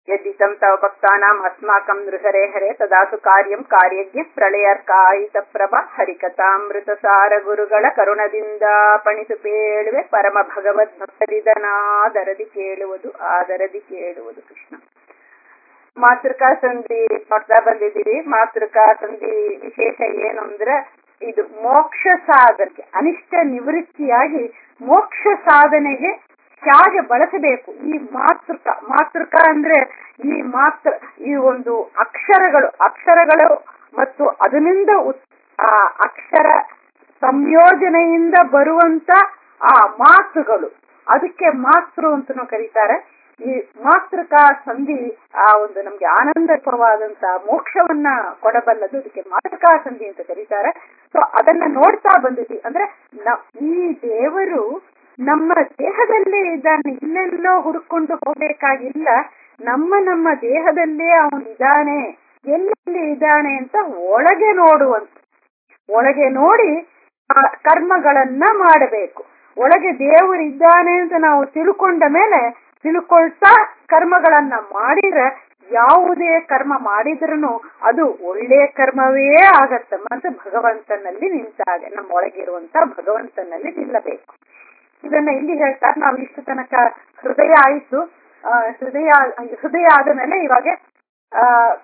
ಯದ್ದಿತಂ ತವ ಭಕ್ತಾನಾಂ ಅಸ್ಮಾಕಂ ನೃಹರೆ ಹರೆ ತದಾಸು ಕಾರ್ಯಂ ಕಾರ್ಯಜ್ಞ ಪ್ರಳಯರ್ಕಾಯಿತ ಪ್ರಭ ಹರಿಕಥಾಮೃತ ಸಾರ ಗುರುಗಳ ಕರುಣದಿಂದ ಪಣಿಸು ಪೇಳುವೆ ಪರಮ ಭಗವದ್ ಭಕ್ತರಿದನಾದರದಿ ಕೇಳುವುದು ಆದರದಿ ಕೇಳುವುದು ಕೃಷ್ಣ ಮಾತೃಕಾ ಸಂಧಿ ನೋಡ್ತಾ ಬಂದಿದ್ದೀವಿ ಮಾತೃಕಾ ಸಂಧಿ ವಿಶೇಷ ಏನು ಅಂದ್ರೆ ಇದು ಮೋಕ್ಷ ಸಾಧನೆಗೆ ಅನಿಷ್ಟ ನಿವೃತ್ತಿಯಾಗಿ ಮೋಕ್ಷ ಸಾಧನೆಗೆ ಹೇಗೆ ಬಳಸಬೇಕು ಈ ಮಾತೃಕ ಮಾತೃಕ ಅಂದ್ರೆ ಈ ಮಾತ್ರ ಈ ಒಂದು ಅಕ್ಷರಗಳು ಅಕ್ಷರಗಳು ಮತ್ತು ಅದರಿಂದ ಆ ಅಕ್ಷರ ಸಂಯೋಜನೆಯಿಂದ ಬರುವಂತ ಆ ಮಾತುಗಳು ಅದಕ್ಕೆ ಮಾತೃ ಅಂತನೂ ಕರೀತಾರೆ ಈ ಮಾತೃಕಾ ಸಂಧಿ ಆ ಒಂದು ನಮ್ಗೆ ಆನಂದಕರವಾದಂತ ಮೋಕ್ಷವನ್ನ ಕೊಡಬಲ್ಲದು ಅದಕ್ಕೆ ಮಾತೃಕಾ ಸಂಧಿ ಅಂತ ಕರೀತಾರೆ ಸೊ ಅದನ್ನ ನೋಡ್ತಾ ಬಂದಿದ್ವಿ ಅಂದ್ರೆ ಈ ದೇವರು ನಮ್ಮ ದೇಹದಲ್ಲೇ ಇದ್ದಾನೆ ಇಲ್ಲೆಲ್ಲೋ ಹುಡುಕೊಂಡು ಹೋಗ್ಬೇಕಾಗಿಲ್ಲ ನಮ್ಮ ನಮ್ಮ ದೇಹದಲ್ಲೇ ಅವನಿದ್ದಾನೆ ಎಲ್ಲೆಲ್ಲಿ ಇದ್ದಾನೆ ಅಂತ ಒಳಗೆ ನೋಡುವಂತ ಒಳಗೆ ನೋಡಿ ಕರ್ಮಗಳನ್ನ ಮಾಡಬೇಕು ಒಳಗೆ ದೇವರು ಇದ್ದಾನೆ ಅಂತ ನಾವು ತಿಳ್ಕೊಂಡ ಮೇಲೆ ತಿಳ್ಕೊಳ್ತಾ ಕರ್ಮಗಳನ್ನ ಮಾಡಿದ್ರೆ ಯಾವುದೇ ಕರ್ಮ ಮಾಡಿದ್ರೂ ಅದು ಒಳ್ಳೆಯ ಕರ್ಮವೇ ಆಗತ್ತೆ ಮತ್ತೆ ಭಗವಂತನಲ್ಲಿ ನಿಂತಾಗ ನಮ್ಮ ಒಳಗಿರುವಂತ ಭಗವಂತನಲ್ಲಿ ನಿಲ್ಲಬೇಕು ಇದನ್ನ ಇಲ್ಲಿ ಹೇಳ್ತಾರೆ ನಾವು ಇಷ್ಟು ತನಕ ಹೃದಯ ಆಯಿತು ಹೃದಯ ಹೃದಯ ಆದ ಮೇಲೆ ಇವಾಗ ಆ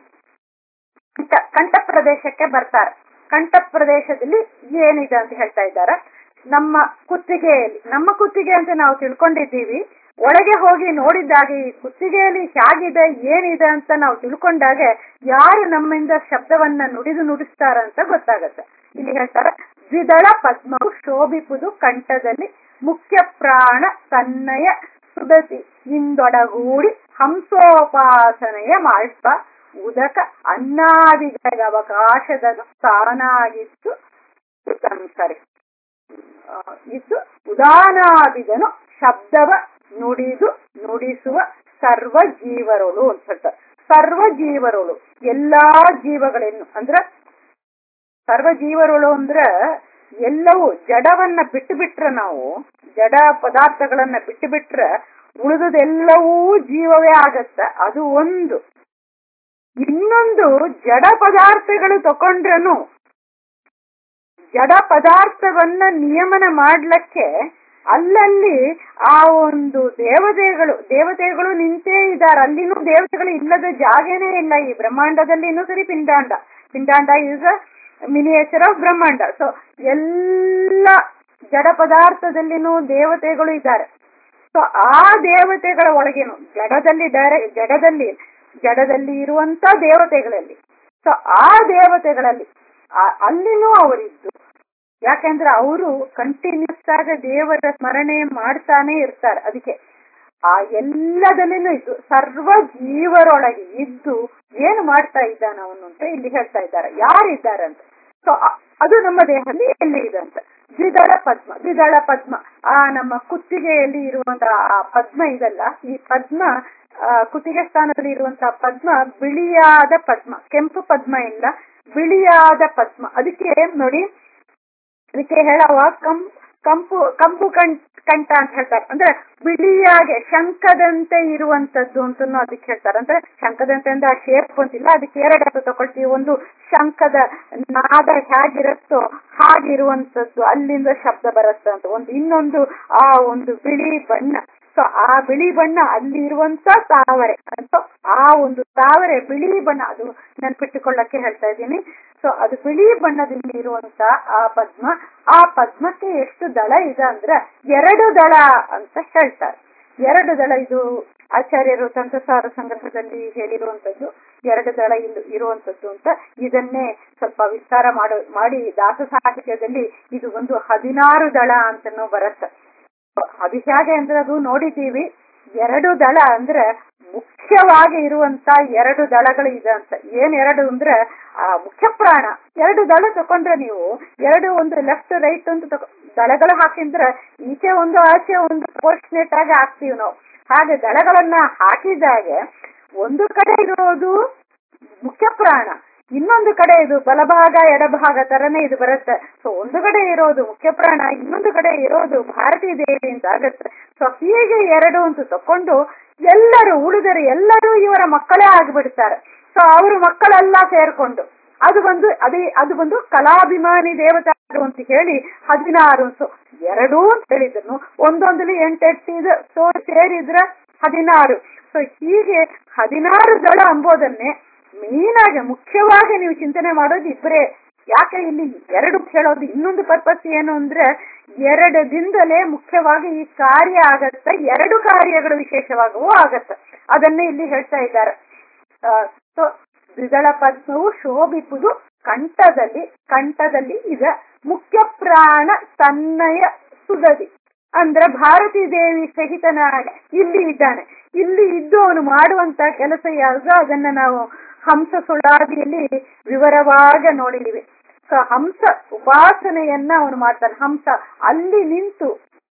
ಕಂಠ ಪ್ರದೇಶಕ್ಕೆ ಬರ್ತಾರೆ ಕಂಠ ಪ್ರದೇಶದಲ್ಲಿ ಏನಿದೆ ಅಂತ ಹೇಳ್ತಾ ಇದ್ದಾರೆ ನಮ್ಮ ಕುತ್ತಿಗೆಯಲ್ಲಿ ನಮ್ಮ ಕುತ್ತಿಗೆ ಅಂತ ನಾವು ತಿಳ್ಕೊಂಡಿದ್ದೀವಿ ಒಳಗೆ ಹೋಗಿ ನೋಡಿದಾಗ ಈ ಕುತ್ತಿಗೆಯಲ್ಲಿ ಹೇಗಿದೆ ಏನಿದೆ ಅಂತ ನಾವು ತಿಳ್ಕೊಂಡಾಗ ಯಾರು ನಮ್ಮಿಂದ ಶಬ್ದವನ್ನ ನುಡಿದು ನುಡಿಸ್ತಾರ ಅಂತ ಗೊತ್ತಾಗತ್ತೆ ಇಲ್ಲಿ ಹೇಳ್ತಾರೆ ದ್ವಿದಳ ಪದ್ಮವು ಶೋಭಿಪುದು ಕಂಠದಲ್ಲಿ ಮುಖ್ಯ ಪ್ರಾಣ ತನ್ನಯ ಸುದತಿ ಇಂದೊಡಗೂಡಿ ಹಂಸೋಪಾಸನೆಯ ಮಾಳ್ಪ ಉದಕ ಅನ್ನಾದಿಗಳ ಅವಕಾಶದ ತಾನಾಗಿತ್ತು ಸರಿ ಇದ್ದು ಉದಾನಾದಿದನು ಶಬ್ದವ ನುಡಿದು ನುಡಿಸುವ ಸರ್ವ ಜೀವರೊಳು ಅಂತ ಹೇಳ್ತಾರೆ ಸರ್ವ ಜೀವರೊಳು ಎಲ್ಲಾ ಜೀವಗಳನ್ನು ಅಂದ್ರ ಸರ್ವ ಜೀವರೊಳು ಅಂದ್ರ ಎಲ್ಲವೂ ಜಡವನ್ನ ಬಿಟ್ಟು ಬಿಟ್ರೆ ನಾವು ಜಡ ಪದಾರ್ಥಗಳನ್ನ ಬಿಟ್ಟು ಬಿಟ್ರೆ ಉಳಿದದೆಲ್ಲವೂ ಜೀವವೇ ಆಗತ್ತ ಅದು ಒಂದು ಇನ್ನೊಂದು ಜಡ ಪದಾರ್ಥಗಳು ತಕೊಂಡ್ರನು ಜಡ ಪದಾರ್ಥವನ್ನ ನಿಯಮನ ಮಾಡ್ಲಿಕ್ಕೆ ಅಲ್ಲಲ್ಲಿ ಆ ಒಂದು ದೇವತೆಗಳು ದೇವತೆಗಳು ನಿಂತೇ ಇದ್ದಾರೆ ಅಲ್ಲಿನೂ ದೇವತೆಗಳು ಇಲ್ಲದ ಜಾಗನೇ ಇಲ್ಲ ಈ ಬ್ರಹ್ಮಾಂಡದಲ್ಲಿನೂ ಸರಿ ಪಿಂಡಾಂಡ pindanda is miniature of brahmanda so ಎಲ್ಲ ಜಡ ಪದಾರ್ಥದಲ್ಲಿನೂ ದೇವತೆಗಳು ಇದ್ದಾರೆ ಸೊ ಆ ದೇವತೆಗಳ ಒಳಗೇನು ಜಡದಲ್ಲಿ ಡೈರೆ ಜಡದಲ್ಲಿ ಜಡದಲ್ಲಿ ಇರುವಂತ ದೇವತೆಗಳಲ್ಲಿ ಸೊ ಆ ದೇವತೆಗಳಲ್ಲಿ ಅಲ್ಲಿನೂ ಅವರಿದ್ದು ಯಾಕಂದ್ರೆ ಅವರು ಕಂಟಿನ್ಯೂಸ್ ಆಗ ದೇವರ ಸ್ಮರಣೆ ಮಾಡ್ತಾನೆ ಇರ್ತಾರೆ ಅದಕ್ಕೆ ಆ ಎಲ್ಲದಲ್ಲಿನೂ ಇದ್ದು ಸರ್ವ ಜೀವರೊಳಗೆ ಇದ್ದು ಏನು ಮಾಡ್ತಾ ಇದ್ದಾನ ಅವನು ಅಂತ ಇಲ್ಲಿ ಹೇಳ್ತಾ ಇದ್ದಾರೆ ಯಾರಿದ್ದಾರೆ ಅಂತ ಸೊ ಅದು ನಮ್ಮ ದೇಹದಲ್ಲಿ ಎಲ್ಲಿ ಇದೆ ಅಂತ ದ್ವಿದಳ ಪದ್ಮ ದ್ವಿದಳ ಪದ್ಮ ಆ ನಮ್ಮ ಕುತ್ತಿಗೆಯಲ್ಲಿ ಇರುವಂತಹ ಆ ಪದ್ಮ ಇದಲ್ಲ ಈ ಪದ್ಮ ಕುತ್ತಿಗೆ ಸ್ಥಾನದಲ್ಲಿ ಇರುವಂತಹ ಪದ್ಮ ಬಿಳಿಯಾದ ಪದ್ಮ ಕೆಂಪು ಪದ್ಮ ಇಲ್ಲ ಬಿಳಿಯಾದ ಪದ್ಮ ಅದಕ್ಕೆ ನೋಡಿ ಅದಕ್ಕೆ ಹೇಳವ ಕಂ ಕಂಪು ಕಂಪು ಕಂಠ ಅಂತ ಹೇಳ್ತಾರೆ ಅಂದ್ರೆ ಬಿಳಿಯಾಗೆ ಶಂಖದಂತೆ ಇರುವಂತದ್ದು ಅಂತ ಅದಕ್ಕೆ ಹೇಳ್ತಾರೆ ಅಂದ್ರೆ ಶಂಖದಂತೆ ಅಂದ್ರೆ ಆ ಶೇಪ್ ಅಂತಿಲ್ಲ ಅದಕ್ಕೆ ಎರಡು ತಗೊಳ್ತೀವಿ ಒಂದು ಶಂಖದ ನಾದ ಹೇಗಿರುತ್ತೋ ಹಾಗಿರುವಂತದ್ದು ಅಲ್ಲಿಂದ ಶಬ್ದ ಬರುತ್ತೆ ಅಂತ ಒಂದು ಇನ್ನೊಂದು ಆ ಒಂದು ಬಿಳಿ ಬಣ್ಣ ಸೊ ಆ ಬಿಳಿ ಬಣ್ಣ ಅಲ್ಲಿ ಇರುವಂತ ತಾವರೆ ಸೊ ಆ ಒಂದು ತಾವರೆ ಬಿಳಿ ಬಣ್ಣ ಅದು ನೆನ್ಪಿಟ್ಟುಕೊಳ್ಳಕ್ಕೆ ಹೇಳ್ತಾ ಇದ್ದೀನಿ ಸೊ ಅದು ಬಿಳಿ ಬಣ್ಣದಲ್ಲಿ ಇರುವಂತ ಆ ಪದ್ಮ ಆ ಪದ್ಮಕ್ಕೆ ಎಷ್ಟು ದಳ ಇದೆ ಅಂದ್ರೆ ಎರಡು ದಳ ಅಂತ ಹೇಳ್ತಾರೆ ಎರಡು ದಳ ಇದು ಆಚಾರ್ಯರು ತಂತ್ರಸಾರ ಸಂಗ್ರಹದಲ್ಲಿ ಹೇಳಿರುವಂತದ್ದು ಎರಡು ದಳ ಇಲ್ಲಿ ಇರುವಂತದ್ದು ಅಂತ ಇದನ್ನೇ ಸ್ವಲ್ಪ ವಿಸ್ತಾರ ಮಾಡೋ ಮಾಡಿ ದಾಸ ಸಾಹಿತ್ಯದಲ್ಲಿ ಇದು ಒಂದು ಹದಿನಾರು ದಳ ಅಂತನೂ ಬರುತ್ತೆ ಅದು ಹೇಗೆ ಅಂದ್ರೆ ಅದು ನೋಡಿದ್ದೀವಿ ಎರಡು ದಳ ಅಂದ್ರೆ ಮುಖ್ಯವಾಗಿ ಇರುವಂತ ಎರಡು ದಳಗಳು ಇದೆ ಅಂತ ಏನ್ ಎರಡು ಅಂದ್ರೆ ಆ ಮುಖ್ಯ ಪ್ರಾಣ ಎರಡು ದಳ ತಕೊಂಡ್ರೆ ನೀವು ಎರಡು ಒಂದು ಲೆಫ್ಟ್ ರೈಟ್ ಅಂತ ತಕೊ ದಳಗಳು ಹಾಕಿದ್ರೆ ಈಚೆ ಒಂದು ಆಚೆ ಒಂದು ಪೋರ್ಷನೇಟ್ ಆಗಿ ಹಾಕ್ತೀವಿ ನಾವು ಹಾಗೆ ದಳಗಳನ್ನ ಹಾಕಿದಾಗ ಒಂದು ಕಡೆ ಇರೋದು ಮುಖ್ಯ ಪ್ರಾಣ ಇನ್ನೊಂದು ಕಡೆ ಇದು ಬಲಭಾಗ ಎಡಭಾಗ ತರನೇ ಇದು ಬರುತ್ತೆ ಸೊ ಒಂದು ಕಡೆ ಇರೋದು ಮುಖ್ಯ ಪ್ರಾಣ ಇನ್ನೊಂದು ಕಡೆ ಇರೋದು ಭಾರತೀ ದೇವಿ ಅಂತ ಆಗತ್ತೆ ಸೊ ಹೀಗೆ ಎರಡು ಅಂತ ತಕೊಂಡು ಎಲ್ಲರೂ ಉಳಿದರೆ ಎಲ್ಲರೂ ಇವರ ಮಕ್ಕಳೇ ಆಗ್ಬಿಡ್ತಾರೆ ಸೊ ಅವ್ರ ಮಕ್ಕಳೆಲ್ಲ ಸೇರ್ಕೊಂಡು ಅದು ಬಂದು ಅದೇ ಅದು ಬಂದು ಕಲಾಭಿಮಾನಿ ದೇವತಾರು ಅಂತ ಹೇಳಿ ಹದಿನಾರು ಸೊ ಎರಡೂ ಅಂತ ಹೇಳಿದ್ರು ಒಂದೊಂದಲ್ಲಿ ಎಂಟೆಟ್ಟು ಇದು ಸೊ ಸೇರಿದ್ರೆ ಹದಿನಾರು ಸೊ ಹೀಗೆ ಹದಿನಾರು ದಳ ಅಂಬೋದನ್ನೇ ಮೇನ್ ಆಗಿ ಮುಖ್ಯವಾಗಿ ನೀವು ಚಿಂತನೆ ಮಾಡೋದು ಇಬ್ಬರೇ ಯಾಕೆ ಇಲ್ಲಿ ಎರಡು ಹೇಳೋದು ಇನ್ನೊಂದು ಪರ್ಪಸ್ ಏನು ಅಂದ್ರೆ ಎರಡು ದಿನದಲ್ಲೇ ಮುಖ್ಯವಾಗಿ ಈ ಕಾರ್ಯ ಆಗತ್ತೆ ಎರಡು ಕಾರ್ಯಗಳು ವಿಶೇಷವಾಗವೂ ಆಗತ್ತೆ ಅದನ್ನೇ ಇಲ್ಲಿ ಹೇಳ್ತಾ ಇದ್ದಾರೆ ಸೊ ದ್ವಿದಳ ಪದ್ಮವು ಶೋಭಿಪುದು ಕಂಠದಲ್ಲಿ ಕಂಠದಲ್ಲಿ ಇದೆ ಮುಖ್ಯ ಪ್ರಾಣ ತನ್ನಯ ಸುಗದಿ ಅಂದ್ರೆ ಭಾರತೀ ದೇವಿ ಸಹಿತನಾಗಿ ಇಲ್ಲಿ ಇದ್ದಾನೆ ಇಲ್ಲಿ ಇದ್ದು ಅವನು ಮಾಡುವಂತ ಕೆಲಸ ಯಾವುದು ಅದನ್ನ ನಾವು ಹಂಸ ಸುಳಾದಿಯಲ್ಲಿ ವಿವರವಾಗಿ ನೋಡಿದೀವಿ ಸೊ ಹಂಸ ಉಪಾಸನೆಯನ್ನ ಅವನು ಮಾಡ್ತಾನೆ ಹಂಸ ಅಲ್ಲಿ ನಿಂತು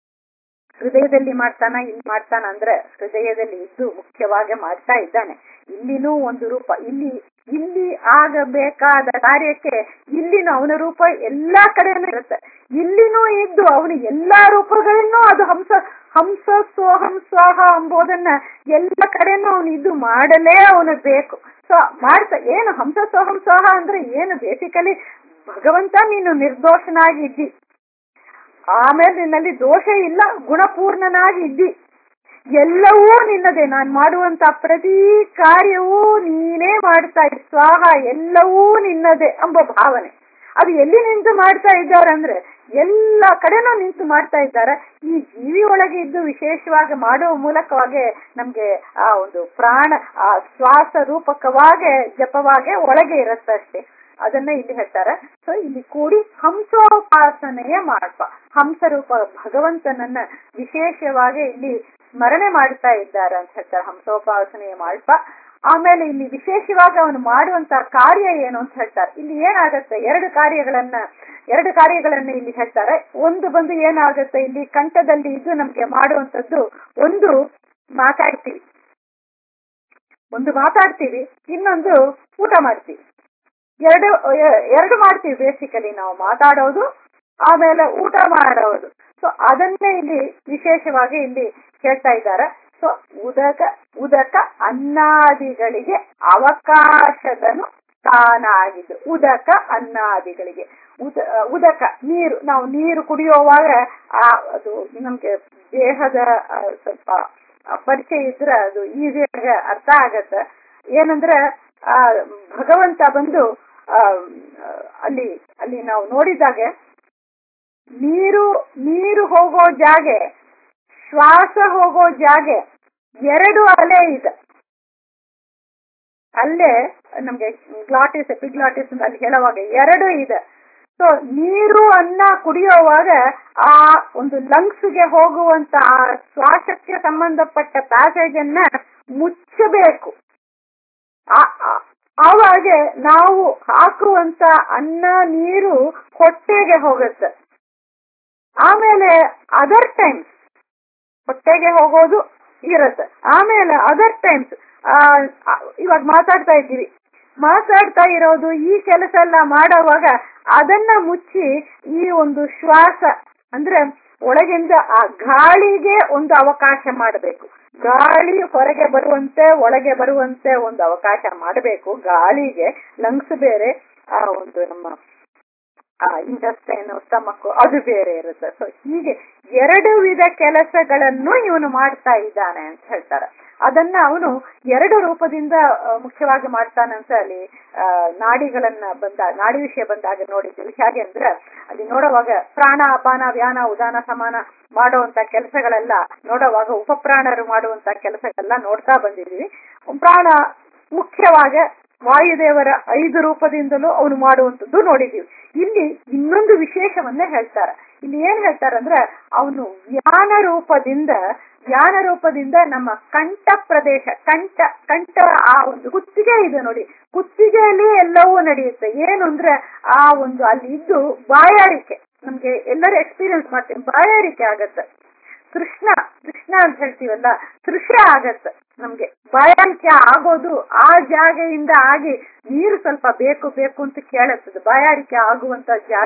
ಹೃದಯದಲ್ಲಿ ಮಾಡ್ತಾನ ಇಲ್ಲಿ ಮಾಡ್ತಾನ ಅಂದ್ರೆ ಹೃದಯದಲ್ಲಿ ಇದ್ದು ಮುಖ್ಯವಾಗಿ ಮಾಡ್ತಾ ಇದ್ದಾನೆ ಇಲ್ಲಿನೂ ಒಂದು ರೂಪ ಇಲ್ಲಿ ಇಲ್ಲಿ ಆಗಬೇಕಾದ ಕಾರ್ಯಕ್ಕೆ ಇಲ್ಲಿನ ಅವನ ರೂಪ ಎಲ್ಲಾ ಕಡೆನೂ ಇರುತ್ತೆ ಇಲ್ಲಿನೂ ಇದ್ದು ಅವನು ಎಲ್ಲಾ ರೂಪಗಳನ್ನು ಅದು ಹಂಸ ಹಂಸ ಸೋಹಂ ಸ್ವಾಹ ಎಂಬುದನ್ನ ಎಲ್ಲ ಕಡೆನೂ ಅವನು ಇದ್ದು ಮಾಡಲೇ ಅವನು ಬೇಕು ಸೊ ಮಾಡ್ತಾ ಏನು ಹಂಸ ಸೋಹಂ ಸ್ವಾಹ ಅಂದ್ರೆ ಏನು ಬೇಸಿಕಲಿ ಭಗವಂತ ನೀನು ನಿರ್ದೋಷನಾಗಿ ಇದ್ದಿ ಆಮೇಲೆ ನಿನ್ನಲ್ಲಿ ದೋಷ ಇಲ್ಲ ಗುಣಪೂರ್ಣನಾಗಿ ಇದ್ದಿ ಎಲ್ಲವೂ ನಿನ್ನದೇ ನಾನು ಮಾಡುವಂತ ಪ್ರತಿ ಕಾರ್ಯವೂ ನೀನೇ ಮಾಡ್ತಾ ಇದ್ದ ಸ್ವಾಹ ಎಲ್ಲವೂ ನಿನ್ನದೇ ಎಂಬ ಭಾವನೆ ಅದು ಎಲ್ಲಿ ನಿಂತು ಮಾಡ್ತಾ ಇದ್ದಾರೆ ಅಂದ್ರೆ ಎಲ್ಲ ಕಡೆನೂ ನಿಂತು ಮಾಡ್ತಾ ಇದ್ದಾರೆ ಈ ಜೀವಿ ಒಳಗೆ ಇದ್ದು ವಿಶೇಷವಾಗಿ ಮಾಡುವ ಮೂಲಕವಾಗಿ ನಮ್ಗೆ ಆ ಒಂದು ಪ್ರಾಣ ಆ ಶ್ವಾಸ ರೂಪಕವಾಗಿ ಜಪವಾಗಿ ಒಳಗೆ ಇರುತ್ತೆ ಅಷ್ಟೇ ಅದನ್ನ ಇಲ್ಲಿ ಹೇಳ್ತಾರೆ ಸೊ ಇಲ್ಲಿ ಕೂಡಿ ಹಂಸೋಪಾಸನೆಯ ಮಾಡ್ಪ ಹಂಸರೂಪ ಭಗವಂತನನ್ನ ವಿಶೇಷವಾಗಿ ಇಲ್ಲಿ ಸ್ಮರಣೆ ಮಾಡ್ತಾ ಇದ್ದಾರೆ ಅಂತ ಹೇಳ್ತಾರೆ ಹಂಸೋಪಾಸನೆಯ ಮಾಡ್ಪ ಆಮೇಲೆ ಇಲ್ಲಿ ವಿಶೇಷವಾಗಿ ಅವನು ಮಾಡುವಂತ ಕಾರ್ಯ ಏನು ಅಂತ ಹೇಳ್ತಾರೆ ಇಲ್ಲಿ ಏನಾಗತ್ತೆ ಎರಡು ಕಾರ್ಯಗಳನ್ನ ಎರಡು ಕಾರ್ಯಗಳನ್ನ ಇಲ್ಲಿ ಹೇಳ್ತಾರೆ ಒಂದು ಬಂದು ಏನಾಗತ್ತೆ ಇಲ್ಲಿ ಕಂಠದಲ್ಲಿ ಇದು ನಮ್ಗೆ ಮಾಡುವಂತದ್ದು ಒಂದು ಮಾತಾಡ್ತೀವಿ ಒಂದು ಮಾತಾಡ್ತೀವಿ ಇನ್ನೊಂದು ಊಟ ಮಾಡ್ತೀವಿ ಎರಡು ಎರಡು ಮಾಡ್ತೀವಿ ಬೇಸಿಕಲಿ ನಾವು ಮಾತಾಡೋದು ಆಮೇಲೆ ಊಟ ಮಾಡೋದು ಸೊ ಅದನ್ನೇ ಇಲ್ಲಿ ವಿಶೇಷವಾಗಿ ಇಲ್ಲಿ ಹೇಳ್ತಾ ಇದ್ದಾರೆ ಸೊ ಉದಕ ಉದಕ ಅನ್ನಾದಿಗಳಿಗೆ ಅವಕಾಶದನು ತಾನಾಗಿದ್ದು ಉದಕ ಅನ್ನಾದಿಗಳಿಗೆ ಉದ ಉದಕ ನೀರು ನಾವು ನೀರು ಕುಡಿಯುವಾಗ ಆ ಅದು ನಮ್ಗೆ ದೇಹದ ಸ್ವಲ್ಪ ಪರಿಚಯ ಇದ್ರೆ ಅದು ಈಸಿಯಾಗಿ ಅರ್ಥ ಆಗತ್ತೆ ಏನಂದ್ರೆ ಆ ಭಗವಂತ ಬಂದು ಅಲ್ಲಿ ಅಲ್ಲಿ ನಾವು ನೋಡಿದಾಗೆ ನೀರು ನೀರು ಹೋಗೋ ಜಾಗೆ ಶ್ವಾಸ ಹೋಗೋ ಜಾಗೆ ಎರಡು ಅಲೆ ಇದೆ ಅಲ್ಲೇ ನಮ್ಗೆ ಗ್ಲಾಟಿಸ್ ಎಪಿಗ್ಲಾಟಿಸ್ ಅಲ್ಲಿ ಹೇಳುವಾಗ ಎರಡು ಇದೆ ಸೊ ನೀರು ಅನ್ನ ಕುಡಿಯುವಾಗ ಆ ಒಂದು ಲಂಗ್ಸ್ಗೆ ಹೋಗುವಂತ ಆ ಶ್ವಾಸಕ್ಕೆ ಸಂಬಂಧಪಟ್ಟ ಪ್ಯಾಸೇಜ್ ಅನ್ನ ಮುಚ್ಚಬೇಕು ಆವಾಗ ನಾವು ಹಾಕುವಂತ ಅನ್ನ ನೀರು ಹೊಟ್ಟೆಗೆ ಹೋಗುತ್ತೆ ಆಮೇಲೆ ಅದರ್ ಟೈಮ್ಸ್ ಹೊಟ್ಟೆಗೆ ಹೋಗೋದು ಇರುತ್ತೆ ಆಮೇಲೆ ಅದರ್ ಟೈಮ್ಸ್ ಇವಾಗ ಮಾತಾಡ್ತಾ ಇದ್ದೀವಿ ಮಾತಾಡ್ತಾ ಇರೋದು ಈ ಕೆಲಸ ಎಲ್ಲ ಮಾಡೋವಾಗ ಅದನ್ನ ಮುಚ್ಚಿ ಈ ಒಂದು ಶ್ವಾಸ ಅಂದ್ರೆ ಒಳಗಿಂದ ಆ ಗಾಳಿಗೆ ಒಂದು ಅವಕಾಶ ಮಾಡಬೇಕು ಗಾಳಿ ಹೊರಗೆ ಬರುವಂತೆ ಒಳಗೆ ಬರುವಂತೆ ಒಂದು ಅವಕಾಶ ಮಾಡಬೇಕು ಗಾಳಿಗೆ ಲಂಗ್ಸ್ ಬೇರೆ ಆ ಒಂದು ನಮ್ಮ ಆ ಇಂಟೆಸ್ಟೈನ್ ಸ್ಟಮಕ್ ಅದು ಬೇರೆ ಇರುತ್ತೆ ಸೊ ಹೀಗೆ ಎರಡು ವಿಧ ಕೆಲಸಗಳನ್ನು ಇವನು ಮಾಡ್ತಾ ಇದ್ದಾನೆ ಅಂತ ಹೇಳ್ತಾರೆ ಅದನ್ನ ಅವನು ಎರಡು ರೂಪದಿಂದ ಮುಖ್ಯವಾಗಿ ಮಾಡ್ತಾನೆ ಅಂತ ಅಲ್ಲಿ ನಾಡಿಗಳನ್ನ ಬಂದ ನಾಡಿ ವಿಷಯ ಬಂದಾಗ ನೋಡಿದ್ದೀವಿ ಹೇಗೆ ಅಂದ್ರೆ ಅಲ್ಲಿ ನೋಡುವಾಗ ಪ್ರಾಣ ಅಪಾನ ವ್ಯಾನ ಉದಾನ ಸಮಾನ ಮಾಡುವಂತ ಕೆಲಸಗಳೆಲ್ಲ ನೋಡುವಾಗ ಉಪಪ್ರಾಣರು ಮಾಡುವಂತ ಕೆಲಸಗಳೆಲ್ಲ ನೋಡ್ತಾ ಬಂದಿದ್ದೀವಿ ಪ್ರಾಣ ಮುಖ್ಯವಾಗಿ ವಾಯುದೇವರ ಐದು ರೂಪದಿಂದಲೂ ಅವನು ಮಾಡುವಂಥದ್ದು ನೋಡಿದೀವಿ ಇಲ್ಲಿ ಇನ್ನೊಂದು ವಿಶೇಷವನ್ನೇ ಹೇಳ್ತಾರೆ ಇಲ್ಲಿ ಏನ್ ಹೇಳ್ತಾರೆ ಅಂದ್ರೆ ಅವನು ವ್ಯಾನ ರೂಪದಿಂದ ಜ್ಞಾನ ರೂಪದಿಂದ ನಮ್ಮ ಕಂಠ ಪ್ರದೇಶ ಕಂಠ ಕಂಠ ಆ ಒಂದು ಕುತ್ತಿಗೆ ಇದೆ ನೋಡಿ ಕುತ್ತಿಗೆಯಲ್ಲಿ ಎಲ್ಲವೂ ನಡೆಯುತ್ತೆ ಏನು ಅಂದ್ರೆ ಆ ಒಂದು ಅಲ್ಲಿ ಇದ್ದು ಬಾಯಾರಿಕೆ ನಮ್ಗೆ ಎಲ್ಲರೂ ಎಕ್ಸ್ಪೀರಿಯನ್ಸ್ ಮಾಡ್ತೀವಿ ಬಾಯಾರಿಕೆ ಆಗತ್ತೆ ಕೃಷ್ಣ ಕೃಷ್ಣ ಅಂತ ಹೇಳ್ತೀವಲ್ಲ ತೃಷ ಆಗತ್ತೆ ನಮ್ಗೆ ಬಾಯಾರಿಕೆ ಆಗೋದು ಆ ಜಾಗೆಯಿಂದ ಆಗಿ ನೀರು ಸ್ವಲ್ಪ ಬೇಕು ಬೇಕು ಅಂತ ಕೇಳುತ್ತದೆ ಬಾಯಾರಿಕೆ ಆಗುವಂತ ಜಾಗೆ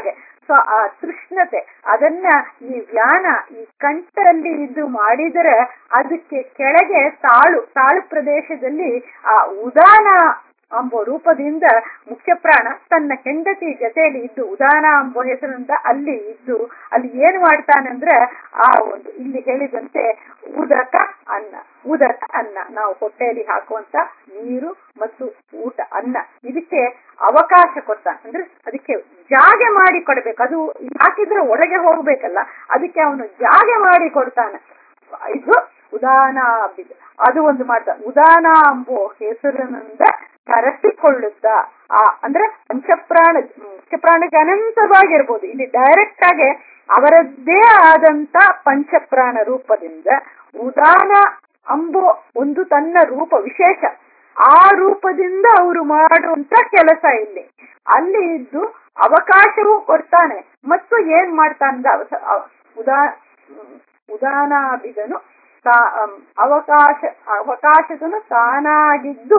ಸೊ ಆ ತೃಷ್ಣತೆ ಅದನ್ನ ಈ ವ್ಯಾನ ಈ ಕಂಠದಲ್ಲಿ ಇದು ಮಾಡಿದರೆ ಅದಕ್ಕೆ ಕೆಳಗೆ ತಾಳು ತಾಳು ಪ್ರದೇಶದಲ್ಲಿ ಆ ಉದಾನ ಎಂಬ ರೂಪದಿಂದ ಮುಖ್ಯ ಪ್ರಾಣ ತನ್ನ ಹೆಂಡತಿ ಜೊತೆಯಲ್ಲಿ ಇದ್ದು ಉದಾನ ಎಂಬ ಹೆಸರಿಂದ ಅಲ್ಲಿ ಇದ್ದು ಅಲ್ಲಿ ಏನ್ ಮಾಡ್ತಾನಂದ್ರೆ ಆ ಒಂದು ಇಲ್ಲಿ ಹೇಳಿದಂತೆ ಉದಕ ಅನ್ನ ಉದಕ ಅನ್ನ ನಾವು ಹೊಟ್ಟೆಯಲ್ಲಿ ಹಾಕುವಂತ ನೀರು ಮತ್ತು ಊಟ ಅನ್ನ ಇದಕ್ಕೆ ಅವಕಾಶ ಕೊಡ್ತಾನೆ ಅಂದ್ರೆ ಅದಕ್ಕೆ ಜಾಗೆ ಮಾಡಿ ಕೊಡ್ಬೇಕು ಅದು ಹಾಕಿದ್ರೆ ಒಳಗೆ ಹೋಗ್ಬೇಕಲ್ಲ ಅದಕ್ಕೆ ಅವನು ಜಾಗೆ ಮಾಡಿ ಕೊಡ್ತಾನೆ ಇದು ಉದಾನ ಅದು ಒಂದು ಮಾಡ್ತಾನೆ ಉದಾನ ಎಂಬೋ ಹೆಸರಿನಿಂದ ಕರೆಸಿಕೊಳ್ಳುತ್ತ ಆ ಅಂದ್ರೆ ಪಂಚಪ್ರಾಣ ಪಂಚಪ್ರಾಣಕ್ಕೆ ಅನಂತವಾಗಿರ್ಬೋದು ಇಲ್ಲಿ ಡೈರೆಕ್ಟ್ ಆಗಿ ಅವರದ್ದೇ ಆದಂತ ಪಂಚಪ್ರಾಣ ರೂಪದಿಂದ ಉದಾನ ಅಂಬೋ ಒಂದು ತನ್ನ ರೂಪ ವಿಶೇಷ ಆ ರೂಪದಿಂದ ಅವರು ಮಾಡುವಂತ ಕೆಲಸ ಇಲ್ಲಿ ಅಲ್ಲಿ ಇದ್ದು ಅವಕಾಶವೂ ಕೊಡ್ತಾನೆ ಮತ್ತು ಏನ್ ಮಾಡ್ತಾನೆ ಉದಾ ಉದಾನಾಭಿದನು ಅವಕಾಶ ಅವಕಾಶದನು ತಾನಾಗಿದ್ದು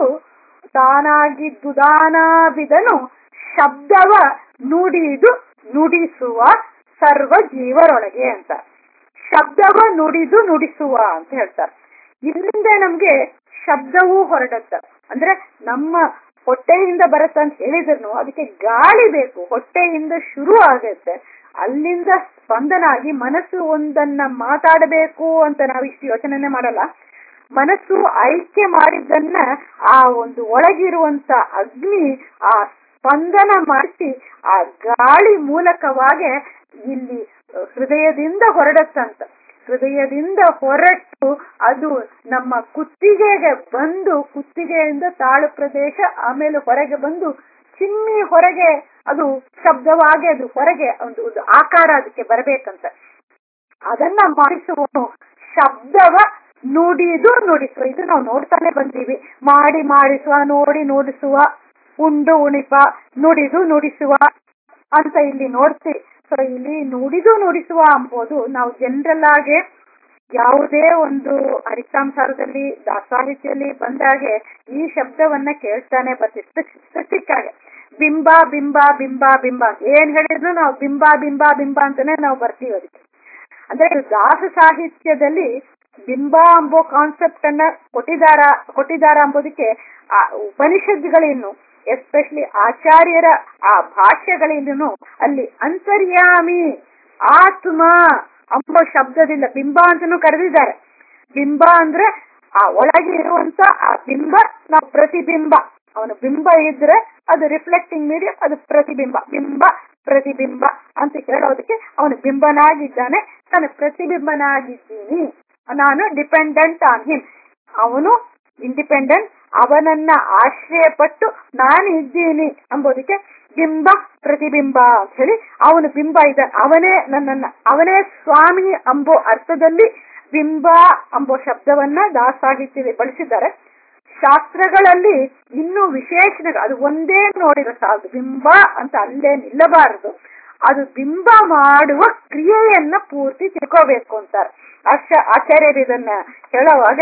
ತಾನಾಗಿದ್ದುದಾನಾಭಿದನು ಶಬ್ದವ ನುಡಿದು ನುಡಿಸುವ ಸರ್ವ ಜೀವರೊಳಗೆ ಅಂತ ಶಬ್ದವ ನುಡಿದು ನುಡಿಸುವ ಅಂತ ಹೇಳ್ತಾರೆ ಇಲ್ಲಿಂದ ನಮ್ಗೆ ಶಬ್ದವೂ ಹೊರಡತ್ತ ಅಂದ್ರೆ ನಮ್ಮ ಹೊಟ್ಟೆಯಿಂದ ಬರುತ್ತೆ ಅಂತ ಹೇಳಿದ್ರು ಅದಕ್ಕೆ ಗಾಳಿ ಬೇಕು ಹೊಟ್ಟೆಯಿಂದ ಶುರು ಆಗತ್ತೆ ಅಲ್ಲಿಂದ ಸ್ಪಂದನ ಆಗಿ ಮನಸ್ಸು ಒಂದನ್ನ ಮಾತಾಡಬೇಕು ಅಂತ ನಾವು ಇಷ್ಟು ಯೋಚನೆ ಮಾಡಲ್ಲ ಮನಸ್ಸು ಆಯ್ಕೆ ಮಾಡಿದ್ದನ್ನ ಆ ಒಂದು ಒಳಗಿರುವಂತ ಅಗ್ನಿ ಆ ಸ್ಪಂದನ ಮಾಡಿಸಿ ಆ ಗಾಳಿ ಮೂಲಕವಾಗಿ ಇಲ್ಲಿ ಹೃದಯದಿಂದ ಹೊರಡತ್ತಂತ ಹೃದಯದಿಂದ ಹೊರಟು ಅದು ನಮ್ಮ ಕುತ್ತಿಗೆಗೆ ಬಂದು ಕುತ್ತಿಗೆಯಿಂದ ತಾಳು ಪ್ರದೇಶ ಆಮೇಲೆ ಹೊರಗೆ ಬಂದು ಚಿಮ್ಮಿ ಹೊರಗೆ ಅದು ಶಬ್ದವಾಗಿ ಅದು ಹೊರಗೆ ಒಂದು ಒಂದು ಆಕಾರ ಅದಕ್ಕೆ ಬರಬೇಕಂತ ಅದನ್ನ ಮಾಡಿಸುವನು ಶಬ್ದವ ನುಡಿದು ನುಡಿಸುವ ಇದು ನಾವು ನೋಡ್ತಾನೆ ಬಂದೀವಿ ಮಾಡಿ ಮಾಡಿಸುವ ನೋಡಿ ನುಡಿಸುವ ಉಂಡು ಉಣಿಪ ನುಡಿದು ನುಡಿಸುವ ಅಂತ ಇಲ್ಲಿ ನೋಡ್ತೀವಿ ಸೊ ಇಲ್ಲಿ ನುಡಿದು ನುಡಿಸುವ ಅಂಬೋದು ನಾವು ಜನರಲ್ ಆಗಿ ಯಾವುದೇ ಒಂದು ಹರಿಕಾಂಸಾರದಲ್ಲಿ ದಾಸಾಹಿತ್ಯದಲ್ಲಿ ಬಂದಾಗೆ ಈ ಶಬ್ದವನ್ನ ಕೇಳ್ತಾನೆ ಬರ್ತೀವಿ ಸ್ಪೆಸಿಫಿಕ್ ಆಗಿ ಬಿಂಬ ಬಿಂಬ ಬಿಂಬ ಬಿಂಬ ಏನ್ ಹೇಳಿದ್ರು ನಾವು ಬಿಂಬ ಬಿಂಬ ಬಿಂಬ ಅಂತಾನೆ ನಾವು ಬರ್ತೀವಿ ಅದಕ್ಕೆ ಅಂದ್ರೆ ದಾಸ ಸಾಹಿತ್ಯದಲ್ಲಿ ಬಿಂಬ ಎಂಬೋ ಕಾನ್ಸೆಪ್ಟ್ ಅನ್ನ ಕೊಟ್ಟಿದಾರ ಕೊಟ್ಟಿದಾರ ಎಂಬುದಕ್ಕೆ ಆ ಉಪನಿಷತ್ಗಳಿನ್ನು ಎಸ್ಪೆಷಲಿ ಆಚಾರ್ಯರ ಆ ಭಾಷ್ಯಗಳಿಂದನು ಅಲ್ಲಿ ಅಂತರ್ಯಾಮಿ ಆತ್ಮ ಎಂಬ ಶಬ್ದದಿಂದ ಬಿಂಬ ಅಂತಾನು ಕರೆದಿದ್ದಾರೆ ಬಿಂಬ ಅಂದ್ರೆ ಆ ಒಳಗೆ ಇರುವಂತ ಆ ಬಿಂಬ ನಾವು ಪ್ರತಿಬಿಂಬ ಅವನು ಬಿಂಬ ಇದ್ರೆ ಅದು ರಿಫ್ಲೆಕ್ಟಿಂಗ್ ಮೀಡಿಯಂ ಅದು ಪ್ರತಿಬಿಂಬ ಬಿಂಬ ಪ್ರತಿಬಿಂಬ ಅಂತ ಹೇಳೋದಕ್ಕೆ ಅವನು ಬಿಂಬನಾಗಿದ್ದಾನೆ ನಾನು ಪ್ರತಿಬಿಂಬನಾಗಿದ್ದೀನಿ ನಾನು ಡಿಪೆಂಡೆಂಟ್ ಆನ್ ಹಿಮ್ ಅವನು ಇಂಡಿಪೆಂಡೆಂಟ್ ಅವನನ್ನ ಆಶ್ರಯ ಪಟ್ಟು ನಾನು ಇದ್ದೀನಿ ಎಂಬುದಕ್ಕೆ ಬಿಂಬ ಪ್ರತಿಬಿಂಬ ಅಂತ ಹೇಳಿ ಅವನು ಬಿಂಬ ಇದ್ದ ಅವನೇ ನನ್ನನ್ನ ಅವನೇ ಸ್ವಾಮಿ ಎಂಬೋ ಅರ್ಥದಲ್ಲಿ ಬಿಂಬ ಎಂಬೋ ಶಬ್ದವನ್ನ ದಾಸಾಹಿತ್ಯದಲ್ಲಿ ಬಳಸಿದ್ದಾರೆ ಶಾಸ್ತ್ರಗಳಲ್ಲಿ ಇನ್ನೂ ವಿಶೇಷ ಅದು ಒಂದೇ ನೋಡಿರೋ ಸಾಲದು ಬಿಂಬ ಅಂತ ಅಲ್ಲೇ ನಿಲ್ಲಬಾರದು ಅದು ಬಿಂಬ ಮಾಡುವ ಕ್ರಿಯೆಯನ್ನ ಪೂರ್ತಿ ತಿಳ್ಕೋಬೇಕು ಅಂತಾರೆ ಆಶ ಆಚಾರ್ಯರು ಇದನ್ನ ಹೇಳುವಾಗ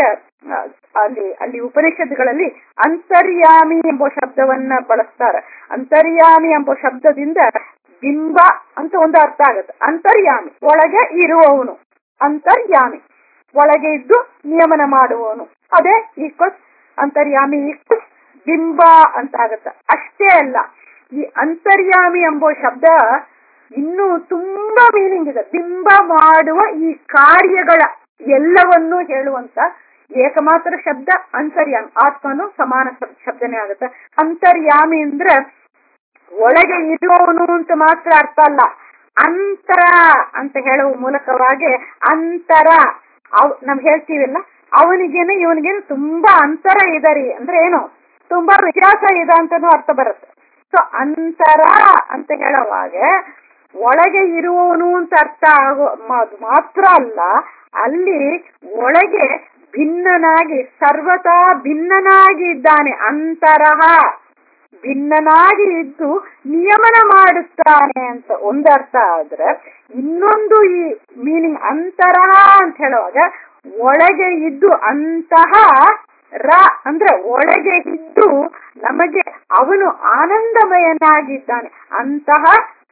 ಅಲ್ಲಿ ಅಲ್ಲಿ ಉಪನಿಷತ್ಗಳಲ್ಲಿ ಅಂತರ್ಯಾಮಿ ಎಂಬ ಶಬ್ದವನ್ನ ಬಳಸ್ತಾರೆ ಅಂತರ್ಯಾಮಿ ಎಂಬ ಶಬ್ದದಿಂದ ಬಿಂಬ ಅಂತ ಒಂದು ಅರ್ಥ ಆಗತ್ತೆ ಅಂತರ್ಯಾಮಿ ಒಳಗೆ ಇರುವವನು ಅಂತರ್ಯಾಮಿ ಒಳಗೆ ಇದ್ದು ನಿಯಮನ ಮಾಡುವವನು ಅದೇ ಈಕ್ವಲ್ಸ್ ಅಂತರ್ಯಾಮಿ ಈಕ್ವಲ್ಸ್ ಬಿಂಬ ಅಂತ ಆಗತ್ತ ಅಷ್ಟೇ ಅಲ್ಲ ಈ ಅಂತರ್ಯಾಮಿ ಎಂಬ ಶಬ್ದ ಇನ್ನೂ ತುಂಬಾ ಮೀನಿಂಗ್ ಇದೆ ಬಿಂಬ ಮಾಡುವ ಈ ಕಾರ್ಯಗಳ ಎಲ್ಲವನ್ನೂ ಹೇಳುವಂತ ಏಕಮಾತ್ರ ಶಬ್ದ ಅಂತರ್ಯಾಮಿ ಆತ್ಮನು ಸಮಾನ ಶಬ್ದನೇ ಆಗುತ್ತೆ ಅಂತರ್ಯಾಮಿ ಅಂದ್ರೆ ಒಳಗೆ ಇರುವವನು ಅಂತ ಮಾತ್ರ ಅರ್ಥ ಅಲ್ಲ ಅಂತರ ಅಂತ ಹೇಳುವ ಮೂಲಕವಾಗಿ ಅಂತರ ನಾವ್ ಹೇಳ್ತೀವಿಲ್ಲ ಅವನಿಗೇನು ಇವನಿಗೇನು ತುಂಬಾ ಅಂತರ ಇದೆ ರೀ ಅಂದ್ರೆ ಏನು ತುಂಬಾ ವ್ಯತ್ಯಾಸ ಇದೆ ಅಂತಾನು ಅರ್ಥ ಬರುತ್ತೆ ಸೊ ಅಂತರ ಅಂತ ಹೇಳುವಾಗ ಒಳಗೆ ಇರುವವನು ಅಂತ ಅರ್ಥ ಆಗೋ ಮಾತ್ರ ಅಲ್ಲ ಅಲ್ಲಿ ಒಳಗೆ ಭಿನ್ನನಾಗಿ ಸರ್ವತಾ ಭಿನ್ನನಾಗಿ ಇದ್ದಾನೆ ಅಂತರಹ ಭಿನ್ನನಾಗಿ ಇದ್ದು ನಿಯಮನ ಮಾಡುತ್ತಾನೆ ಅಂತ ಒಂದರ್ಥ ಆದ್ರೆ ಇನ್ನೊಂದು ಈ ಮೀನಿಂಗ್ ಅಂತರಹ ಅಂತ ಹೇಳುವಾಗ ಒಳಗೆ ಇದ್ದು ಅಂತಹ ರ ಅಂದ್ರೆ ಒಳಗೆ ಇದ್ದು ನಮಗೆ ಅವನು ಆನಂದಮಯನಾಗಿದ್ದಾನೆ ಅಂತಹ